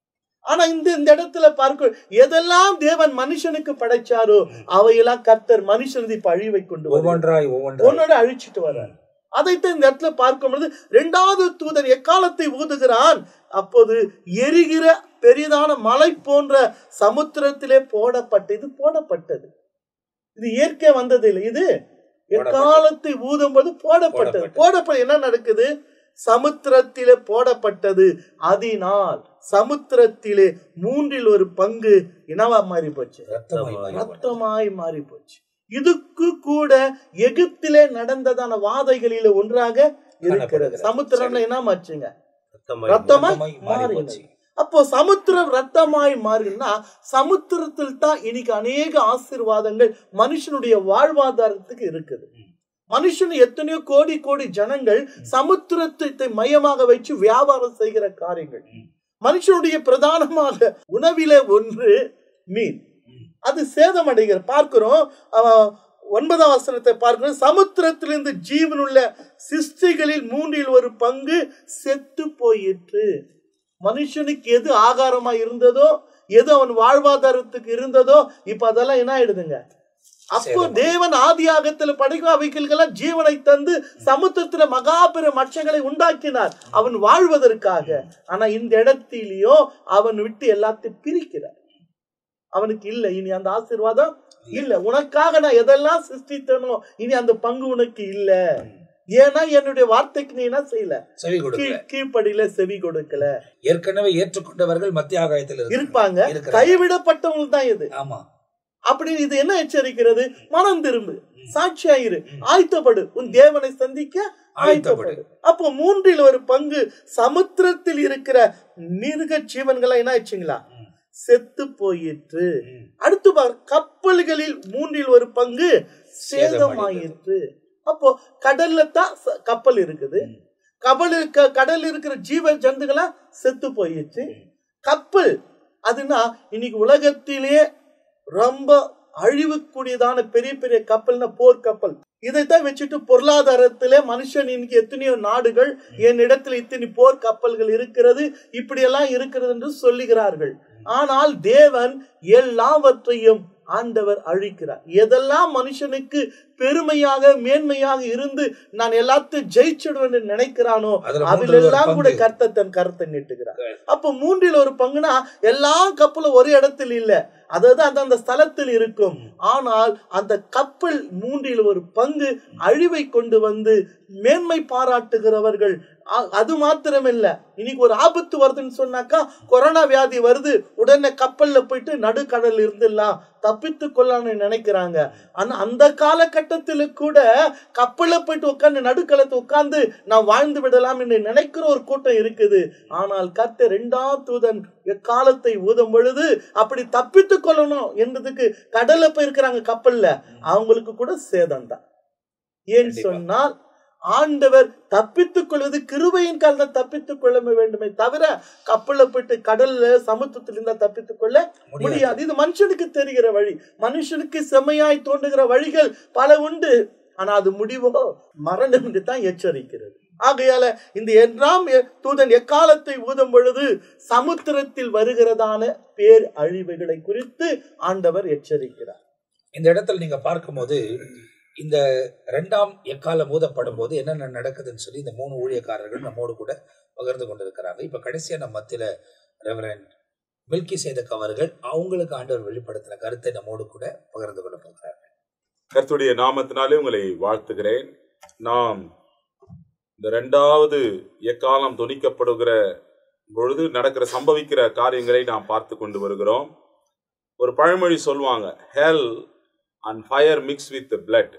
ஆனா இந்த இந்த இடத்துல பார்க்க எதெல்லாம் தேவன் மனுஷனுக்கு படைச்சாரோ அவையெல்லாம் கர்த்தர் மனுஷனது இப்ப அழிவை கொண்டு வருகிறார். ஒவ்வொன்றாய் ஒவ்வொன்றாய் உன்னோட அழிச்சிட்டு வர்றார் அதைத்தான் இந்த இடத்துல பார்க்கும் பொழுது இரண்டாவது தூதன் எக்காலத்தை ஊதுகிறான் அப்போது எரிகிற பெரிதான மலை போன்ற சமுத்திரத்திலே போடப்பட்டு இது போடப்பட்டது இது இயற்கை வந்தது இல்லை இது எக்காலத்தை ஊதும்போது போடப்பட்டது போடப்பட என்ன நடக்குது சமுத்திரத்திலே போடப்பட்டது அதனால் சமுத்திரத்திலே மூன்றில் ஒரு பங்கு என்னவா மாறி போச்சு ரத்தமாய் மாறி போனது. ரத்தமாய் மாறி போச்சு இதுக்கு கூட எகிப்திலே நடந்ததான வாதைகளில ஒன்றாக இருக்கிறது காணப்படுகிறது. சமுத்திரம்ல என்ன மாச்சுங்க ரத்தமாய் ரத்தமா ரத்தமாய் மாறி மாறினது போச்சு. அப்போ சமுத்திரம் ரத்தமாய் மாறினா சமுத்திரத்தில் தான் இன்னைக்கு அநேக ஆசீர்வாதங்கள் மனுஷனுடைய வாழ்வாதாரத்துக்கு இருக்குது மனுஷன் எத்தனையோ கோடி கோடி ஜனங்கள் சமுத்திரத்தை மையமாக வச்சு வியாபாரம் செய்கிற காரியங்கள் மனுஷனுடைய பிரதானமாக உணவில ஒன்று மீன் அது சேதமடைகிற பார்க்கிறோம் அவன் ஒன்பதாம் வசனத்தை பார்க்கிறோம் சமுத்திரத்திலிருந்து ஜீவனுள்ள சிருஷ்டிகளில் மூன்றில் ஒரு பங்கு செத்து போயிற்று மனுஷனுக்கு எது ஆகாரமா இருந்ததோ எது அவன் வாழ்வாதாரத்துக்கு இருந்ததோ இப்ப அதெல்லாம் என்ன ஆயிடுதுங்க அப்போ சேதம். தேவன் ஆதியாகத்துல படைக்கும் அவைகளுக்கெல்லாம் ஜீவனை தந்து சமுத்திரத்துல மகா பெரும் மட்சங்களை உண்டாக்கினார் அவன் வாழ்வதற்காக ஆனா இந்த இடத்திலேயோ அவன் விட்டு எல்லாத்தையும் பிரிக்கிறார் அவனுக்கு இல்ல இனி அந்த ஆசீர்வாதம் இல்ல உனக்காக நான் எதெல்லாம் சிருஷ்டித்தனோ இனி அந்த பங்கு உனக்கு இல்ல ஏன்னா என்னுடைய வார்த்தைக்கு நீ என்ன செய்யல செவி கொடுக்கல கீழ் கீழ்ப்படியில செவி கொடுக்கல ஏற்கனவே ஏற்றுக்கொண்டவர்கள் மத்திய ஆகாயத்தில் இருக்காங்க. இருப்பாங்க இருக்கிறாங்க. கைவிடப்பட்டவங்க தான் இது ஆமா அப்படி இது என்ன எச்சரிக்கிறது மனம் திரும்பு சாட்சியாயிரு ஆயத்தப்படு உன் தேவனை சந்திக்க ஆயத்தப்படு. ஆயத்தப்படு அப்போ மூன்றில் ஒரு பங்கு சமுத்திரத்தில் இருக்கிற மிருக ஜீவன்களை என்ன ஆச்சுங்களா செத்து போயிற்று ம். அடுத்து பார் கப்பல்களில் மூன்றில் ஒரு பங்கு சேதமாயிற்று அப்போ கடல்ல தான் ச- கப்பல் இருக்குது கப்பல் இருக்க கடல் இருக்கிற ஜீவ ஜந்துகளா செத்து போயிடுச்சு கப்பல் அதுனா இன்னைக்கு உலகத்திலே ரொம்ப அழிவுக்கூடியதான பெரிய பெரிய கப்பல்னா போர் கப்பல் இதைத்தான் வச்சுட்டு பொருளாதாரத்திலே மனுஷன் இன்னைக்கு எத்தனையோ நாடுகள் என் இடத்துல இத்தனை போர் கப்பல்கள் இருக்கிறது இப்படியெல்லாம் இருக்கிறது என்று சொல்லுகிறார்கள் ஆனால் தேவன் எல்லாவற்றையும் ஆண்டவர் அழிக்கிறார் எதெல்லாம் மனுஷனுக்கு பெருமையாக மேன்மையாக இருந்து நான் எல்லாத்தையும் ஜெயிச்சிடுவேன் என்று நினைக்கிறானோ அதுல மூன்றில் ஒரு அதிலெல்லாம் கூட பங்கு. கர்த்தர் தன் கருத்தை நீட்டுகிறார் அப்ப மூன்றில் ஒரு பங்குனா எல்லா கப்பலும் ஒரு இடத்தில் இல்ல அதாவது அந்த அந்த ஸ்தலத்தில் இருக்கும் ஆனால் அந்த கப்பல் மூன்றில் ஒரு பங்கு அழிவை கொண்டு வந்து மேன்மை பாராட்டுகிறவர்கள் அ- அது மாத்திரமில்ல இன்னைக்கு ஒரு ஆபத்து வருதுன்னு சொன்னாக்கா கொரோனா வியாதி வருது உடனே கப்பல்ல போயிட்டு நடுக்கடல் இருந்துடலாம் தப்பித்து கொள்ளலாம்னு நினைக்கிறாங்க ஆனா அந்த காலகட்டத்தில் கூட கப்பல்ல போயிட்டு உட்கார்ந்து நடுக்களத்தை உட்கார்ந்து நான் வாழ்ந்து விடலாம் என்று நினைக்கிற ஒரு கூட்டம் இருக்குது ஆனால் கர்த்தர் இரண்டாம் தூதன் எக்காலத்தை ஊதும் பொழுது அப்படி தப்பித்து கொள்ளணும் என்பதுக்கு கடல்ல போயிருக்கிறாங்க கப்பல்ல அவங்களுக்கு கூட சேதம் தான் ஏன் கண்டிப்பா. சொன்னால் ஆண்டவர் தப்பித்துக் கொள்வது கிருபையின் காலத்தில் தப்பித்துக் கொள்ள வேண்டுமே தவிர கப்பல்ல போயிட்டு கடல்ல சமுத்திரத்தில் இருந்தா தப்பித்துக் கொள்ள முடியாது. முடியாது இது மனுஷனுக்கு தெரிகிற வழி மனுஷனுக்கு செம்மையாய் தோன்றுகிற வழிகள் பல உண்டு ஆனா அது முடிவோ மரணம் என்று தான் எச்சரிக்கிறது ஆகையால இந்த என்றாம் எ- தூதன் எக்காலத்தை ஊதும் பொழுது சமுத்திரத்தில் வருகிறதான பேர் அழிவுகளை குறித்து ஆண்டவர் எச்சரிக்கிறார் இந்த இடத்துல நீங்க பார்க்கும்போது இந்த ரெண்டாம் எக்காலம் ஊதப்படும் போது என்னென்ன நடக்குதுன்னு சொல்லி இந்த மூணு ஊழியக்காரர்கள் நம்மோடு கூட பகிர்ந்து கொண்டிருக்கிறாங்க இப்ப கடைசியா நம்ம மத்தியில ரெவரன் மில்கி சேதக் அவர்கள் அவங்களுக்கு ஆண்டவர் வெளிப்படுத்தின கருத்தை நம்மோடு கூட பகிர்ந்து கொள்ள போகிறார் கர்த்தருடைய நாமத்தினாலே உங்களை வாழ்த்துகிறேன் நாம் இந்த ரெண்டாவது எக்காலம் துணிக்கப்படுகிற பொழுது நடக்கிற சம்பவிக்கிற காரியங்களை நாம் பார்த்து கொண்டு வருகிறோம் ஒரு பழமொழி சொல்லுவாங்க hell and fire mix with blood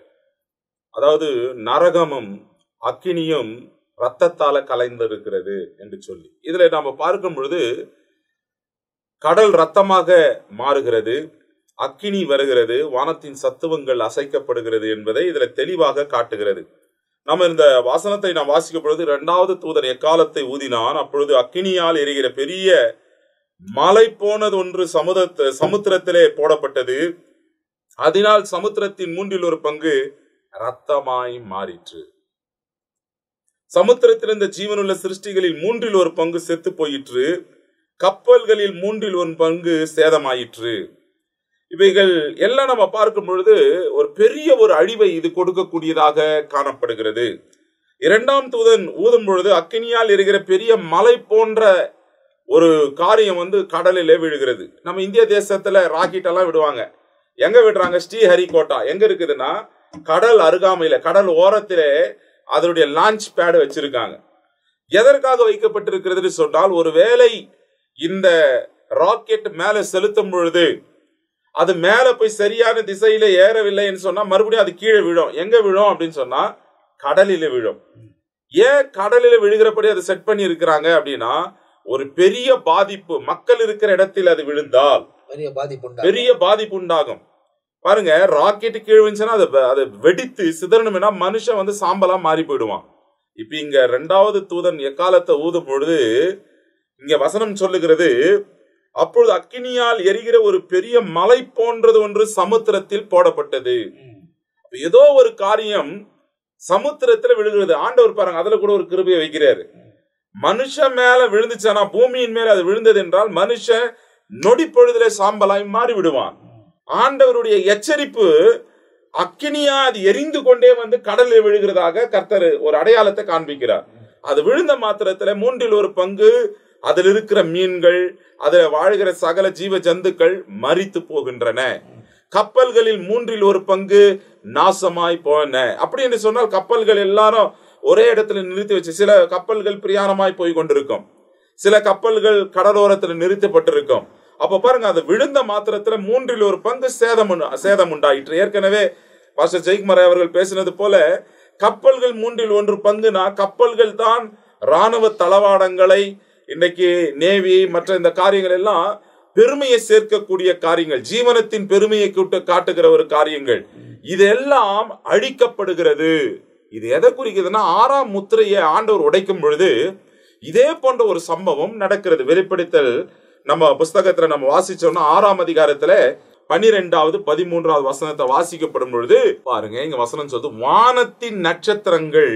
அதாவது நரகமும் அக்கினியும் ரத்தத்தால கலைந்திருக்கிறது என்று சொல்லி இதுல நாம பார்க்கும் பொழுது கடல் ரத்தமாக மாறுகிறது அக்கினி வருகிறது வானத்தின் சத்துவங்கள் அசைக்கப்படுகிறது என்பதை இதுல தெளிவாக காட்டுகிறது நம்ம இந்த வாசனத்தை நாம் வாசிக்கும் பொழுது இரண்டாவது தூதன் எக்காலத்தை ஊதினான் அப்பொழுது அக்கினியால் எரிகிற பெரிய மலை போனது ஒன்று சமுத சமுத்திரத்திலே போடப்பட்டது அதனால் சமுத்திரத்தின் மூன்றில் ஒரு பங்கு ரத்தமாய் மாறிற்று சமுத்திரத்தில் இருந்த ஜீவனுள்ள சிருஷ்டிகளில் மூன்றில் ஒரு பங்கு செத்து போயிற்று கப்பல்களில் மூன்றில் ஒரு பங்கு சேதமாயிற்று இவைகள் எல்லாம் நம்ம பார்க்கும் பொழுது ஒரு பெரிய ஒரு அழிவை இது கொடுக்கக்கூடியதாக காணப்படுகிறது இரண்டாம் தூதன் ஊதும் பொழுது அக்கினியால் எரிகிற பெரிய மலை போன்ற ஒரு காரியம் வந்து கடலிலே விழுகிறது நம்ம இந்திய தேசத்துல ராக்கெட் எல்லாம் விடுவாங்க எங்க விடுறாங்க ஸ்ரீஹரிகோட்டா எங்க இருக்குதுன்னா கடல் அருகாமையில கடல் ஓரத்திலே அதனுடைய லான்ச் பேடு வச்சிருக்காங்க எதற்காக வைக்கப்பட்டிருக்கிறது சொன்னால் ஒருவேளை இந்த ராக்கெட் மேல செலுத்தும் பொழுது அது மேல போய் சரியான திசையில ஏறவில்லைன்னு சொன்னா மறுபடியும் அது கீழே விழும் எங்க விழும் அப்படின்னு சொன்னா கடலில விழும் ஏன் கடலில விழுகிறபடி அதை செட் பண்ணி இருக்கிறாங்க அப்படின்னா ஒரு பெரிய பாதிப்பு மக்கள் இருக்கிற இடத்தில் அது விழுந்தால் பெரிய பாதிப்பு உண்டா பெரிய பாதிப்பு உண்டாகும் பாருங்க ராக்கெட் கீழ் விழுந்துச்சுன்னா அதை வெ- அதை வெடித்து சிதறணும்னா மனுஷன் வந்து சாம்பலா மாறி போயிடுவான் இப்ப இங்க ரெண்டாவது தூதன் எக்காலத்தை ஊதும் பொழுது இங்க வசனம் சொல்லுகிறது அப்பொழுது அக்கினியால் எரிகிற ஒரு பெரிய மலை போன்றது ஒன்று சமுத்திரத்தில் போடப்பட்டது அப்ப ஏதோ ஒரு காரியம் சமுத்திரத்துல விழுகிறது ஆண்டவர் பாருங்க அதுல கூட ஒரு கிருபையை வைக்கிறாரு மனுஷன் மேல விழுந்துச்சானா பூமியின் மேல அது விழுந்தது என்றால் மனுஷன் நொடி பொழுதுல சாம்பலாய் மாறி விடுவான் ஆண்டவருடைய எச்சரிப்பு அக்கினியா அது எரிந்து கொண்டே வந்து கடலில் விழுகிறதாக கர்த்தர் ஒரு அடையாளத்தை காண்பிக்கிறார் அது விழுந்த மாத்திரத்துல மூன்றில் ஒரு பங்கு அதில் இருக்கிற மீன்கள் அதுல வாழ்கிற சகல ஜீவ ஜந்துக்கள் மரித்து போகின்றன கப்பல்களில் மூன்றில் ஒரு பங்கு நாசமாய் போன அப்படி என்று சொன்னால் கப்பல்கள் எல்லாரும் ஒரே இடத்துல நிறுத்தி வச்சு சில கப்பல்கள் பிரயாணமாய் போய் கொண்டிருக்கும் சில கப்பல்கள் கடலோரத்தில் நிறுத்தப்பட்டிருக்கும் அப்ப பாருங்க அது விழுந்த மாத்திரத்துல மூன்றில் ஒரு பங்கு சேதம் உண்டு- சேதம் உண்டாயிற்று ஏற்கனவே பாஸ்டர் ஜெய்குமார் அவர்கள் பேசினது போல கப்பல்கள் மூன்றில் ஒன்று பங்குனா கப்பல்கள் தான் ராணுவ தளவாடங்களை இன்னைக்கு நேவி மற்ற இந்த காரியங்கள் எல்லாம் பெருமையை சேர்க்கக்கூடிய காரியங்கள் ஜீவனத்தின் பெருமையை கூட்ட காட்டுகிற ஒரு காரியங்கள் இதெல்லாம் அழிக்கப்படுகிறது இது எதை குறிக்குதுன்னா ஆறாம் முத்திரையை ஆண்டவர் உடைக்கும் பொழுது இதே போன்ற ஒரு சம்பவம் நடக்கிறது வெளிப்படுத்தல் நம்ம புஸ்தகத்துல நம்ம வாசிச்சோம்னா ஆறாம் அதிகாரத்துல பனிரெண்டாவது பதிமூன்றாவது வசனத்தை வாசிக்கப்படும் பொழுது பாருங்க இங்க வசனம் சொல்லுது வானத்தின் நட்சத்திரங்கள்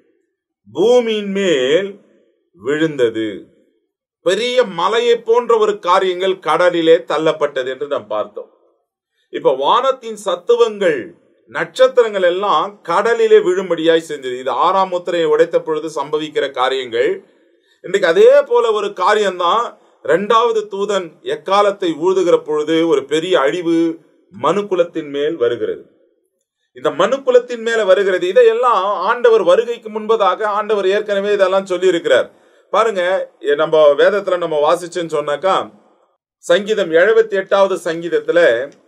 பூமியின் மேல் விழுந்தது பெரிய மலையை போன்ற ஒரு காரியங்கள் கடலிலே தள்ளப்பட்டது என்று நாம் பார்த்தோம் இப்ப வானத்தின் சத்துவங்கள் நட்சத்திரங்கள் எல்லாம் கடலிலே விழும்படியாய் செஞ்சது இது ஆறாம் முத்திரையை உடைத்த பொழுது சம்பவிக்கிற காரியங்கள் இன்றைக்கு அதே போல ஒரு காரியம்தான் இரண்டாவது தூதன் எக்காலத்தை ஊதுகிற பொழுது ஒரு பெரிய அழிவு மனுக்குலத்தின் மேல் வருகிறது இந்த மனுக்குலத்தின் மேல வருகிறது இதையெல்லாம் ஆண்டவர் வருகைக்கு முன்பதாக ஆண்டவர் ஏற்கனவே இதெல்லாம் சொல்லி இருக்கிறார் பாருங்க எ- நம்ம வேதத்துல நம்ம வாசிச்சேன்னு சொன்னாக்கா சங்கீதம் எழுபத்தி எட்டாவது சங்கீதத்துல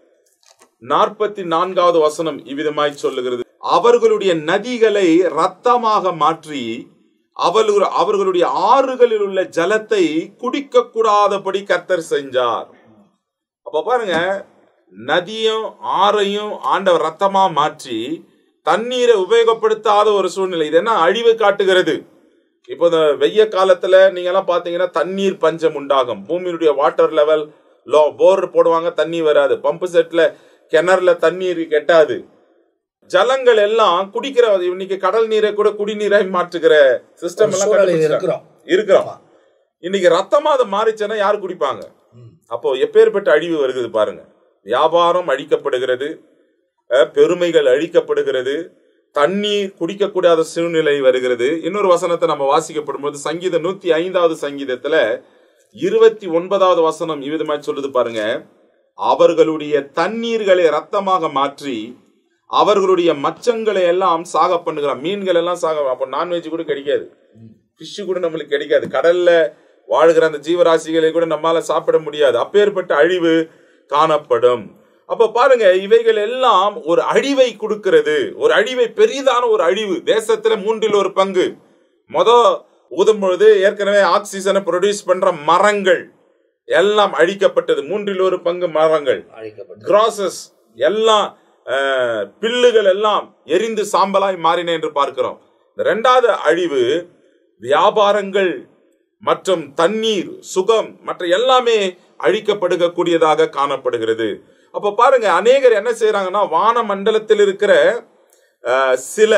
நாற்பத்தி நான்காவது வசனம் இவ்விதமாய் சொல்லுகிறது அவர்களுடைய நதிகளை ரத்தமாக மாற்றி அவர்கள் அவர்களுடைய ஆறுகளில் உள்ள ஜலத்தை குடிக்க கூடாதபடி கர்த்தர் செஞ்சார் அப்ப பாருங்க நதியும் ஆறையும் ஆண்டவர் ரத்தமா மாற்றி தண்ணீரை உபயோகப்படுத்தாத ஒரு சூழ்நிலை இது என்ன அழிவு காட்டுகிறது இப்போ இந்த வெய்ய காலத்துல நீங்க எல்லாம் பாத்தீங்கன்னா தண்ணீர் பஞ்சம் உண்டாகும் பூமியினுடைய வாட்டர் லெவல் லோ போர் போடுவாங்க தண்ணி வராது பம்பு செட்ல கிணறுல தண்ணீர் கெட்டாது ஜலங்கள் எல்லாம் குடிக்கிற இன்னைக்கு கடல் நீரை கூட குடிநீராய் மாற்றுகிற சிஸ்டம் எல்லாம் சூழலில் கண்டுபிடிச்சிட்டாங்க. இருக்கிறோம் இருக்கிறோம் இன்னைக்கு ரத்தமா அதை மாறிச்சுன்னா யார் குடிப்பாங்க ம். அப்போ எப்பேற்பட்ட அழிவு வருகிறது பாருங்க வியாபாரம் அழிக்கப்படுகிறது அஹ், பெருமைகள் அழிக்கப்படுகிறது தண்ணீர் குடிக்கக்கூடாத சூழ்நிலை வருகிறது இன்னொரு வசனத்தை நம்ம வாசிக்கப்படும் போது சங்கீதம் நூத்தி ஐந்தாவது சங்கீதத்துல இருபத்தி ஒன்பதாவது வசனம் இவ்விதமாய் சொல்லுது பாருங்க அவர்களுடைய தண்ணீர்களை ரத்தமாக மாற்றி அவர்களுடைய மச்சங்களை எல்லாம் சாக பண்ணுகிறான் மீன்கள் எல்லாம் சாக அப்போ நான்வெஜ் கூட கிடைக்காது ஃபிஷ் கூட நம்மளுக்கு கிடைக்காது கடல்ல வாழ்கிற அந்த ஜீவராசிகளை கூட நம்மால சாப்பிட முடியாது அப்பேற்பட்ட அழிவு காணப்படும் அப்ப பாருங்க இவைகள் எல்லாம் ஒரு அழிவை கொடுக்கிறது ஒரு அழிவை பெரிதான ஒரு அழிவு தேசத்துல மூன்றில் ஒரு பங்கு மொத ஊதும் பொழுது ஏற்கனவே ஆக்சிஜனை ப்ரொடியூஸ் பண்ற மரங்கள் எல்லாம் அழிக்கப்பட்டது மூன்றில் ஒரு பங்கு மரங்கள் அழிக்கப்பட்டு கிராசஸ் எல்லாம் அஹ், பில்லுகள் எல்லாம் எரிந்து சாம்பலாய் மாறின என்று பார்க்கிறோம் இந்த இரண்டாவது அழிவு வியாபாரங்கள் மற்றும் தண்ணீர் சுகம் மற்ற எல்லாமே அழிக்கப்படுகக்கூடியதாக காணப்படுகிறது அப்ப பாருங்க அநேகர் என்ன செய்யறாங்கன்னா வான மண்டலத்தில் இருக்கிற அஹ், சில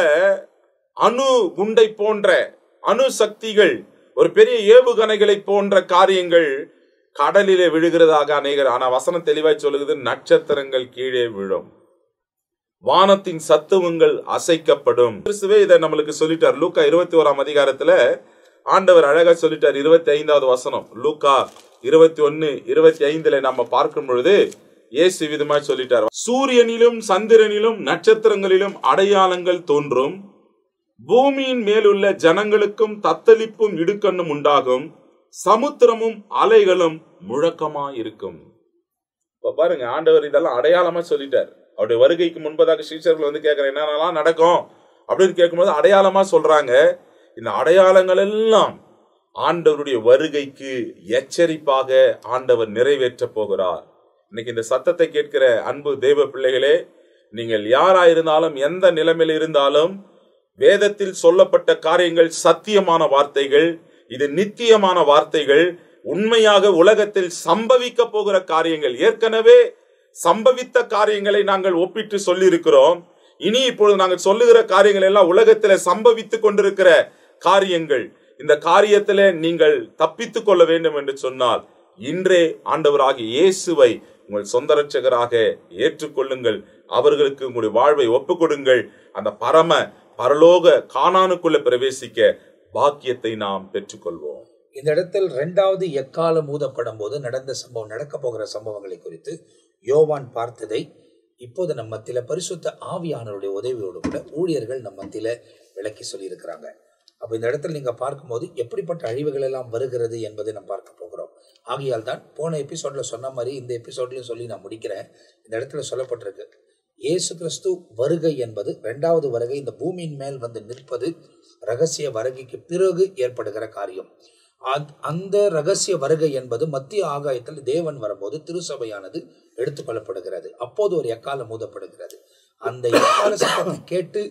அணு குண்டை போன்ற அணு சக்திகள் ஒரு பெரிய ஏவுகணைகளை போன்ற காரியங்கள் கடலிலே விழுகிறதாக அநேகர் ஆனா வசனம் தெளிவாய் சொல்லுகிறது நட்சத்திரங்கள் கீழே விழும் வானத்தின் சத்துவங்கள் அசைக்கப்படும் கிறிஸ்துவே இதை நம்மளுக்கு சொல்லிட்டார் லூக்கா இருபத்தி ஓராம் அதிகாரத்துல ஆண்டவர் அழகா சொல்லிட்டார் இருபத்தி ஐந்தாவது வசனம் லூக்கா இருபத்தி ஒன்னு இருபத்தி ஐந்துல நம்ம பார்க்கும் பொழுது இயேசு விதமாய் சொல்லிட்டார் சூரியனிலும் சந்திரனிலும் நட்சத்திரங்களிலும் அடையாளங்கள் தோன்றும் பூமியின் மேலுள்ள ஜனங்களுக்கும் தத்தளிப்பும் இடுக்கண்ணும் உண்டாகும் சமுத்திரமும் அலைகளும் முழக்கமா இருக்கும் இப்ப பாருங்க ஆண்டவர் இதெல்லாம் அடையாளமா சொல்லிட்டார் அவருடைய வருகைக்கு முன்பதாக சீஷர்கள் வந்து கேட்கிற என்னென்னலாம் நடக்கும் அப்படின்னு கேட்கும்போது அடையாளமா சொல்றாங்க இந்த அடையாளங்கள் எல்லாம் ஆண்டவருடைய வருகைக்கு எச்சரிப்பாக ஆண்டவர் நிறைவேற்ற போகிறார் இன்னைக்கு இந்த சத்தத்தை கேட்கிற அன்பு தேவ பிள்ளைகளே நீங்கள் யாராயிருந்தாலும் எந்த நிலைமையில் இருந்தாலும் வேதத்தில் சொல்லப்பட்ட காரியங்கள் சத்தியமான வார்த்தைகள் இது நித்தியமான வார்த்தைகள் உண்மையாக உலகத்தில் சம்பவிக்க போகிற காரியங்கள் ஏற்கனவே சம்பவித்த காரியங்களை நாங்கள் ஒப்பிட்டு சொல்லியிருக்கிறோம் இனி இப்பொழுது நாங்கள் சொல்லுகிற காரியங்கள் எல்லாம் உலகத்தில் சம்பவித்துக் கொண்டிருக்கிற காரியங்கள் இந்த காரியத்திலே நீங்கள் தப்பித்துக் கொள்ள வேண்டும் என்று சொன்னால் இன்றே ஆண்டவராகிய இயேசுவை உங்கள் சொந்த ரட்சகராக ஏற்றுக்கொள்ளுங்கள் அவர்களுக்கு உங்களுடைய வாழ்வை ஒப்புக் கொடுங்கள் அந்த பரம பரலோக காணானுக்குள்ள பிரவேசிக்க பாக்கியத்தை நாம் பெற்றுக்கொள்வோம் இந்த இடத்தில் இரண்டாவது எக்காலம் ஊதப்படும் போது நடந்த சம்பவம் நடக்க போகிற சம்பவங்களை குறித்து யோவான் பார்த்ததை இப்போது நம்ம மத்தியில பரிசுத்த ஆவியானவருடைய உதவியோடு கூட ஊழியர்கள் நம்ம மத்தியில விளக்கி சொல்லியிருக்கிறாங்க அப்போ இந்த இடத்துல நீங்க பார்க்கும்போது எப்படிப்பட்ட அழிவுகள் எல்லாம் வருகிறது என்பதை நாம் பார்க்க போகிறோம் ஆகையால் தான் போன எபிசோட்ல சொன்ன மாதிரி இந்த எபிசோட்லயும் சொல்லி நான் முடிக்கிறேன் இந்த இடத்துல சொல்லப்பட்டிருக்கு இயேசு கிறிஸ்து வருகை என்பது இரண்டாவது வருகை இந்த பூமியின் மேல் வந்து நிற்பது ரகசிய வருகைக்கு பிறகு ஏற்படுகிற காரியம் அத்- அந்த ரகசிய வருகை என்பது மத்திய ஆகாயத்தில் தேவன் வரும்போது திருசபையானது எடுத்துக்கொள்ளப்படுகிறது அப்போது ஒரு எக்காலம் ஊதப்படுகிறது அந்த எக்கால சத்தத்தை கேட்டு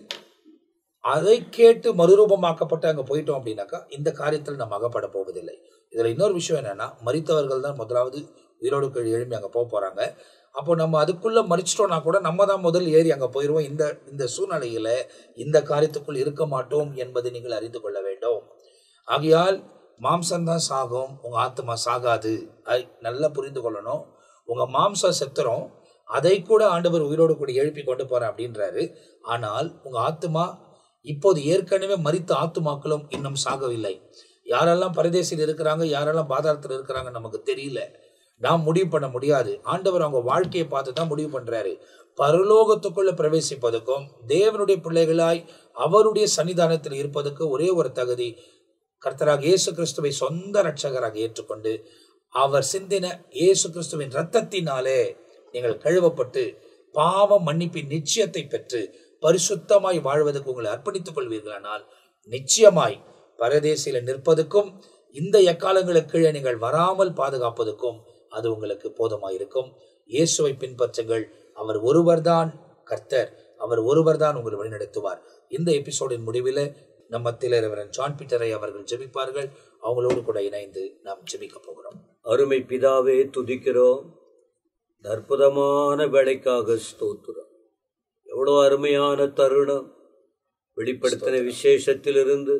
அதை கேட்டு மறுரூபமாக்கப்பட்டு அங்க போயிட்டோம் அப்படின்னாக்கா இந்த காரியத்தில் நம்ம அகப்பட போவதில்லை இதுல இன்னொரு விஷயம் என்னன்னா மரித்தவர்கள் தான் முதலாவது உயிரோடு கீழ் எழும்பி அங்க போக போறாங்க அப்போ நம்ம அதுக்குள்ள மறிச்சிட்டோம்னா கூட நம்ம தான் முதல் ஏறி அங்க போயிடுவோம் இந்த இந்த சூழ்நிலையில இந்த காரியத்துக்குள் இருக்க மாட்டோம் என்பதை நீங்கள் அறிந்து கொள்ள வேண்டும் ஆகையால் மாம்சம்தான் சாகும் உங்க ஆத்மா சாகாது அதை நல்லா புரிந்து கொள்ளணும் உங்க மாம்சம் செத்துரும் அதை கூட ஆண்டவர் உயிரோடு கூட எழுப்பி கொண்டு போறேன் அப்படின்றாரு ஆனால் உங்க ஆத்மா இப்போது ஏற்கனவே மரித்த ஆத்துமாக்களும் இன்னும் சாகவில்லை யாரெல்லாம் பரதேசியில் இருக்கிறாங்க யாரெல்லாம் பாதாளத்தில் இருக்கிறாங்க நமக்கு தெரியல நாம் முடிவு பண்ண முடியாது ஆண்டவர் அவங்க வாழ்க்கையை பார்த்து தான் முடிவு பண்றாரு பரலோகத்துக்குள்ள பிரவேசிப்பதற்கும் தேவனுடைய பிள்ளைகளாய் அவருடைய சன்னிதானத்தில் இருப்பதற்கு ஒரே ஒரு தகுதி கர்த்தராக இயேசு கிறிஸ்துவை சொந்த ரட்சகராக ஏற்றுக்கொண்டு அவர் சிந்தின இயேசு கிறிஸ்துவின் இரத்தத்தினாலே நீங்கள் கழுவப்பட்டு பாவ மன்னிப்பின் நிச்சயத்தை பெற்று பரிசுத்தமாய் வாழ்வதற்கு உங்களை அர்ப்பணித்துக் கொள்வீர்களானால் நிச்சயமாய் பரதேசில நிற்பதற்கும் இந்த எக்காலங்களுக்கு கீழே நீங்கள் வராமல் பாதுகாப்பதற்கும் அது உங்களுக்கு போதுமாயிருக்கும் இயேசுவை பின்பற்றுங்கள் அவர் ஒருவர்தான் கர்த்தர் அவர் ஒருவர்தான் உங்களை வழிநடத்துவார் இந்த எபிசோடின் முடிவில் நம்ம திலரவரன் ஜான் பீட்டரை அவர்கள் ஜெபிப்பார்கள் அவங்களோடு கூட இணைந்து நாம் ஜெபிக்க போகிறோம் அருமை பிதாவே துதிக்கிறோம் இந்த அற்புதமான வேலைக்காக ஸ்தோத்திரம் எவ்வளோ அருமையான தருணம் வெளிப்படுத்தின விசேஷத்திலிருந்து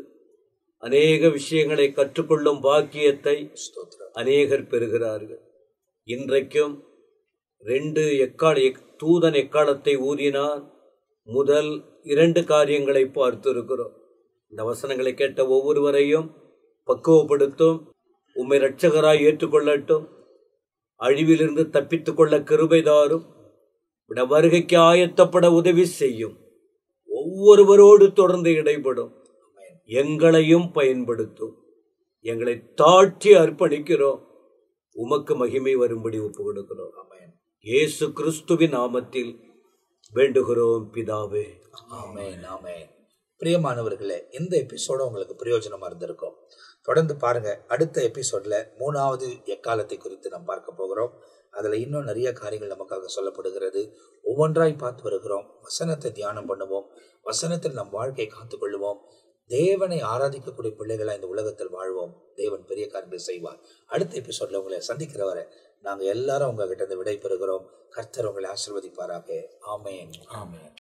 அநேக விஷயங்களை கற்றுக்கொள்ளும் பாக்கியத்தை ஸ்தோத்திரம் அநேகர் பெறுகிறார்கள் இன்றைக்கும் ரெண்டு எக்கால எக்- தூதன் எக்காலத்தை ஊதினான் முதல் இரண்டு காரியங்களை பார்த்திருக்கிறோம் இந்த வசனங்களை கேட்ட ஒவ்வொருவரையும் பக்குவப்படுத்தும் உம்மை இரட்சகராய் ஏற்றுக்கொள்ளட்டும் அழிவிலிருந்து தப்பித்துக் கொள்ள கிருபை தாரும் விட வருகைக்கு ஆயத்தப்பட உதவி செய்யும் ஒவ்வொருவரோடு தொடர்ந்து இடைப்படும் எங்களையும் பயன்படுத்தும் எங்களை தாழ்த்தி அர்ப்பணிக்கிறோம் உமக்கு மகிமை வரும்படி ஒப்பு கொடுக்கிறோம் இயேசு கிறிஸ்துவின் நாமத்தில் வேண்டுகிறோம் பிதாவே ஆமென் ஆமென் பிரியமானவர்களே இந்த எபிசோட உங்களுக்கு பிரயோஜனமா இருந்திருக்கும் தொடர்ந்து பாருங்க அடுத்த எபிசோட்ல மூணாவது எக்காலத்தை குறித்து நாம் பார்க்க போகிறோம் அதுல இன்னும் நிறைய காரியங்கள் நமக்காக சொல்லப்படுகிறது ஒவ்வொன்றாய் பார்த்து வருகிறோம் வசனத்தை தியானம் பண்ணுவோம் வசனத்தில் நம் வாழ்க்கையை காத்துக்கொள்ளுவோம் தேவனை ஆராதிக்கக்கூடிய பிள்ளைகளா இந்த உலகத்தில் வாழ்வோம் தேவன் பெரிய காரியங்களை செய்வார் அடுத்த எபிசோட்ல உங்களை சந்திக்கிற வரை நாங்க எல்லாரும் உங்ககிட்ட இருந்து விடை பெறுகிறோம் கர்த்தர் உங்களை ஆசிர்வதிப்பாராக ஆமென் ஆமென்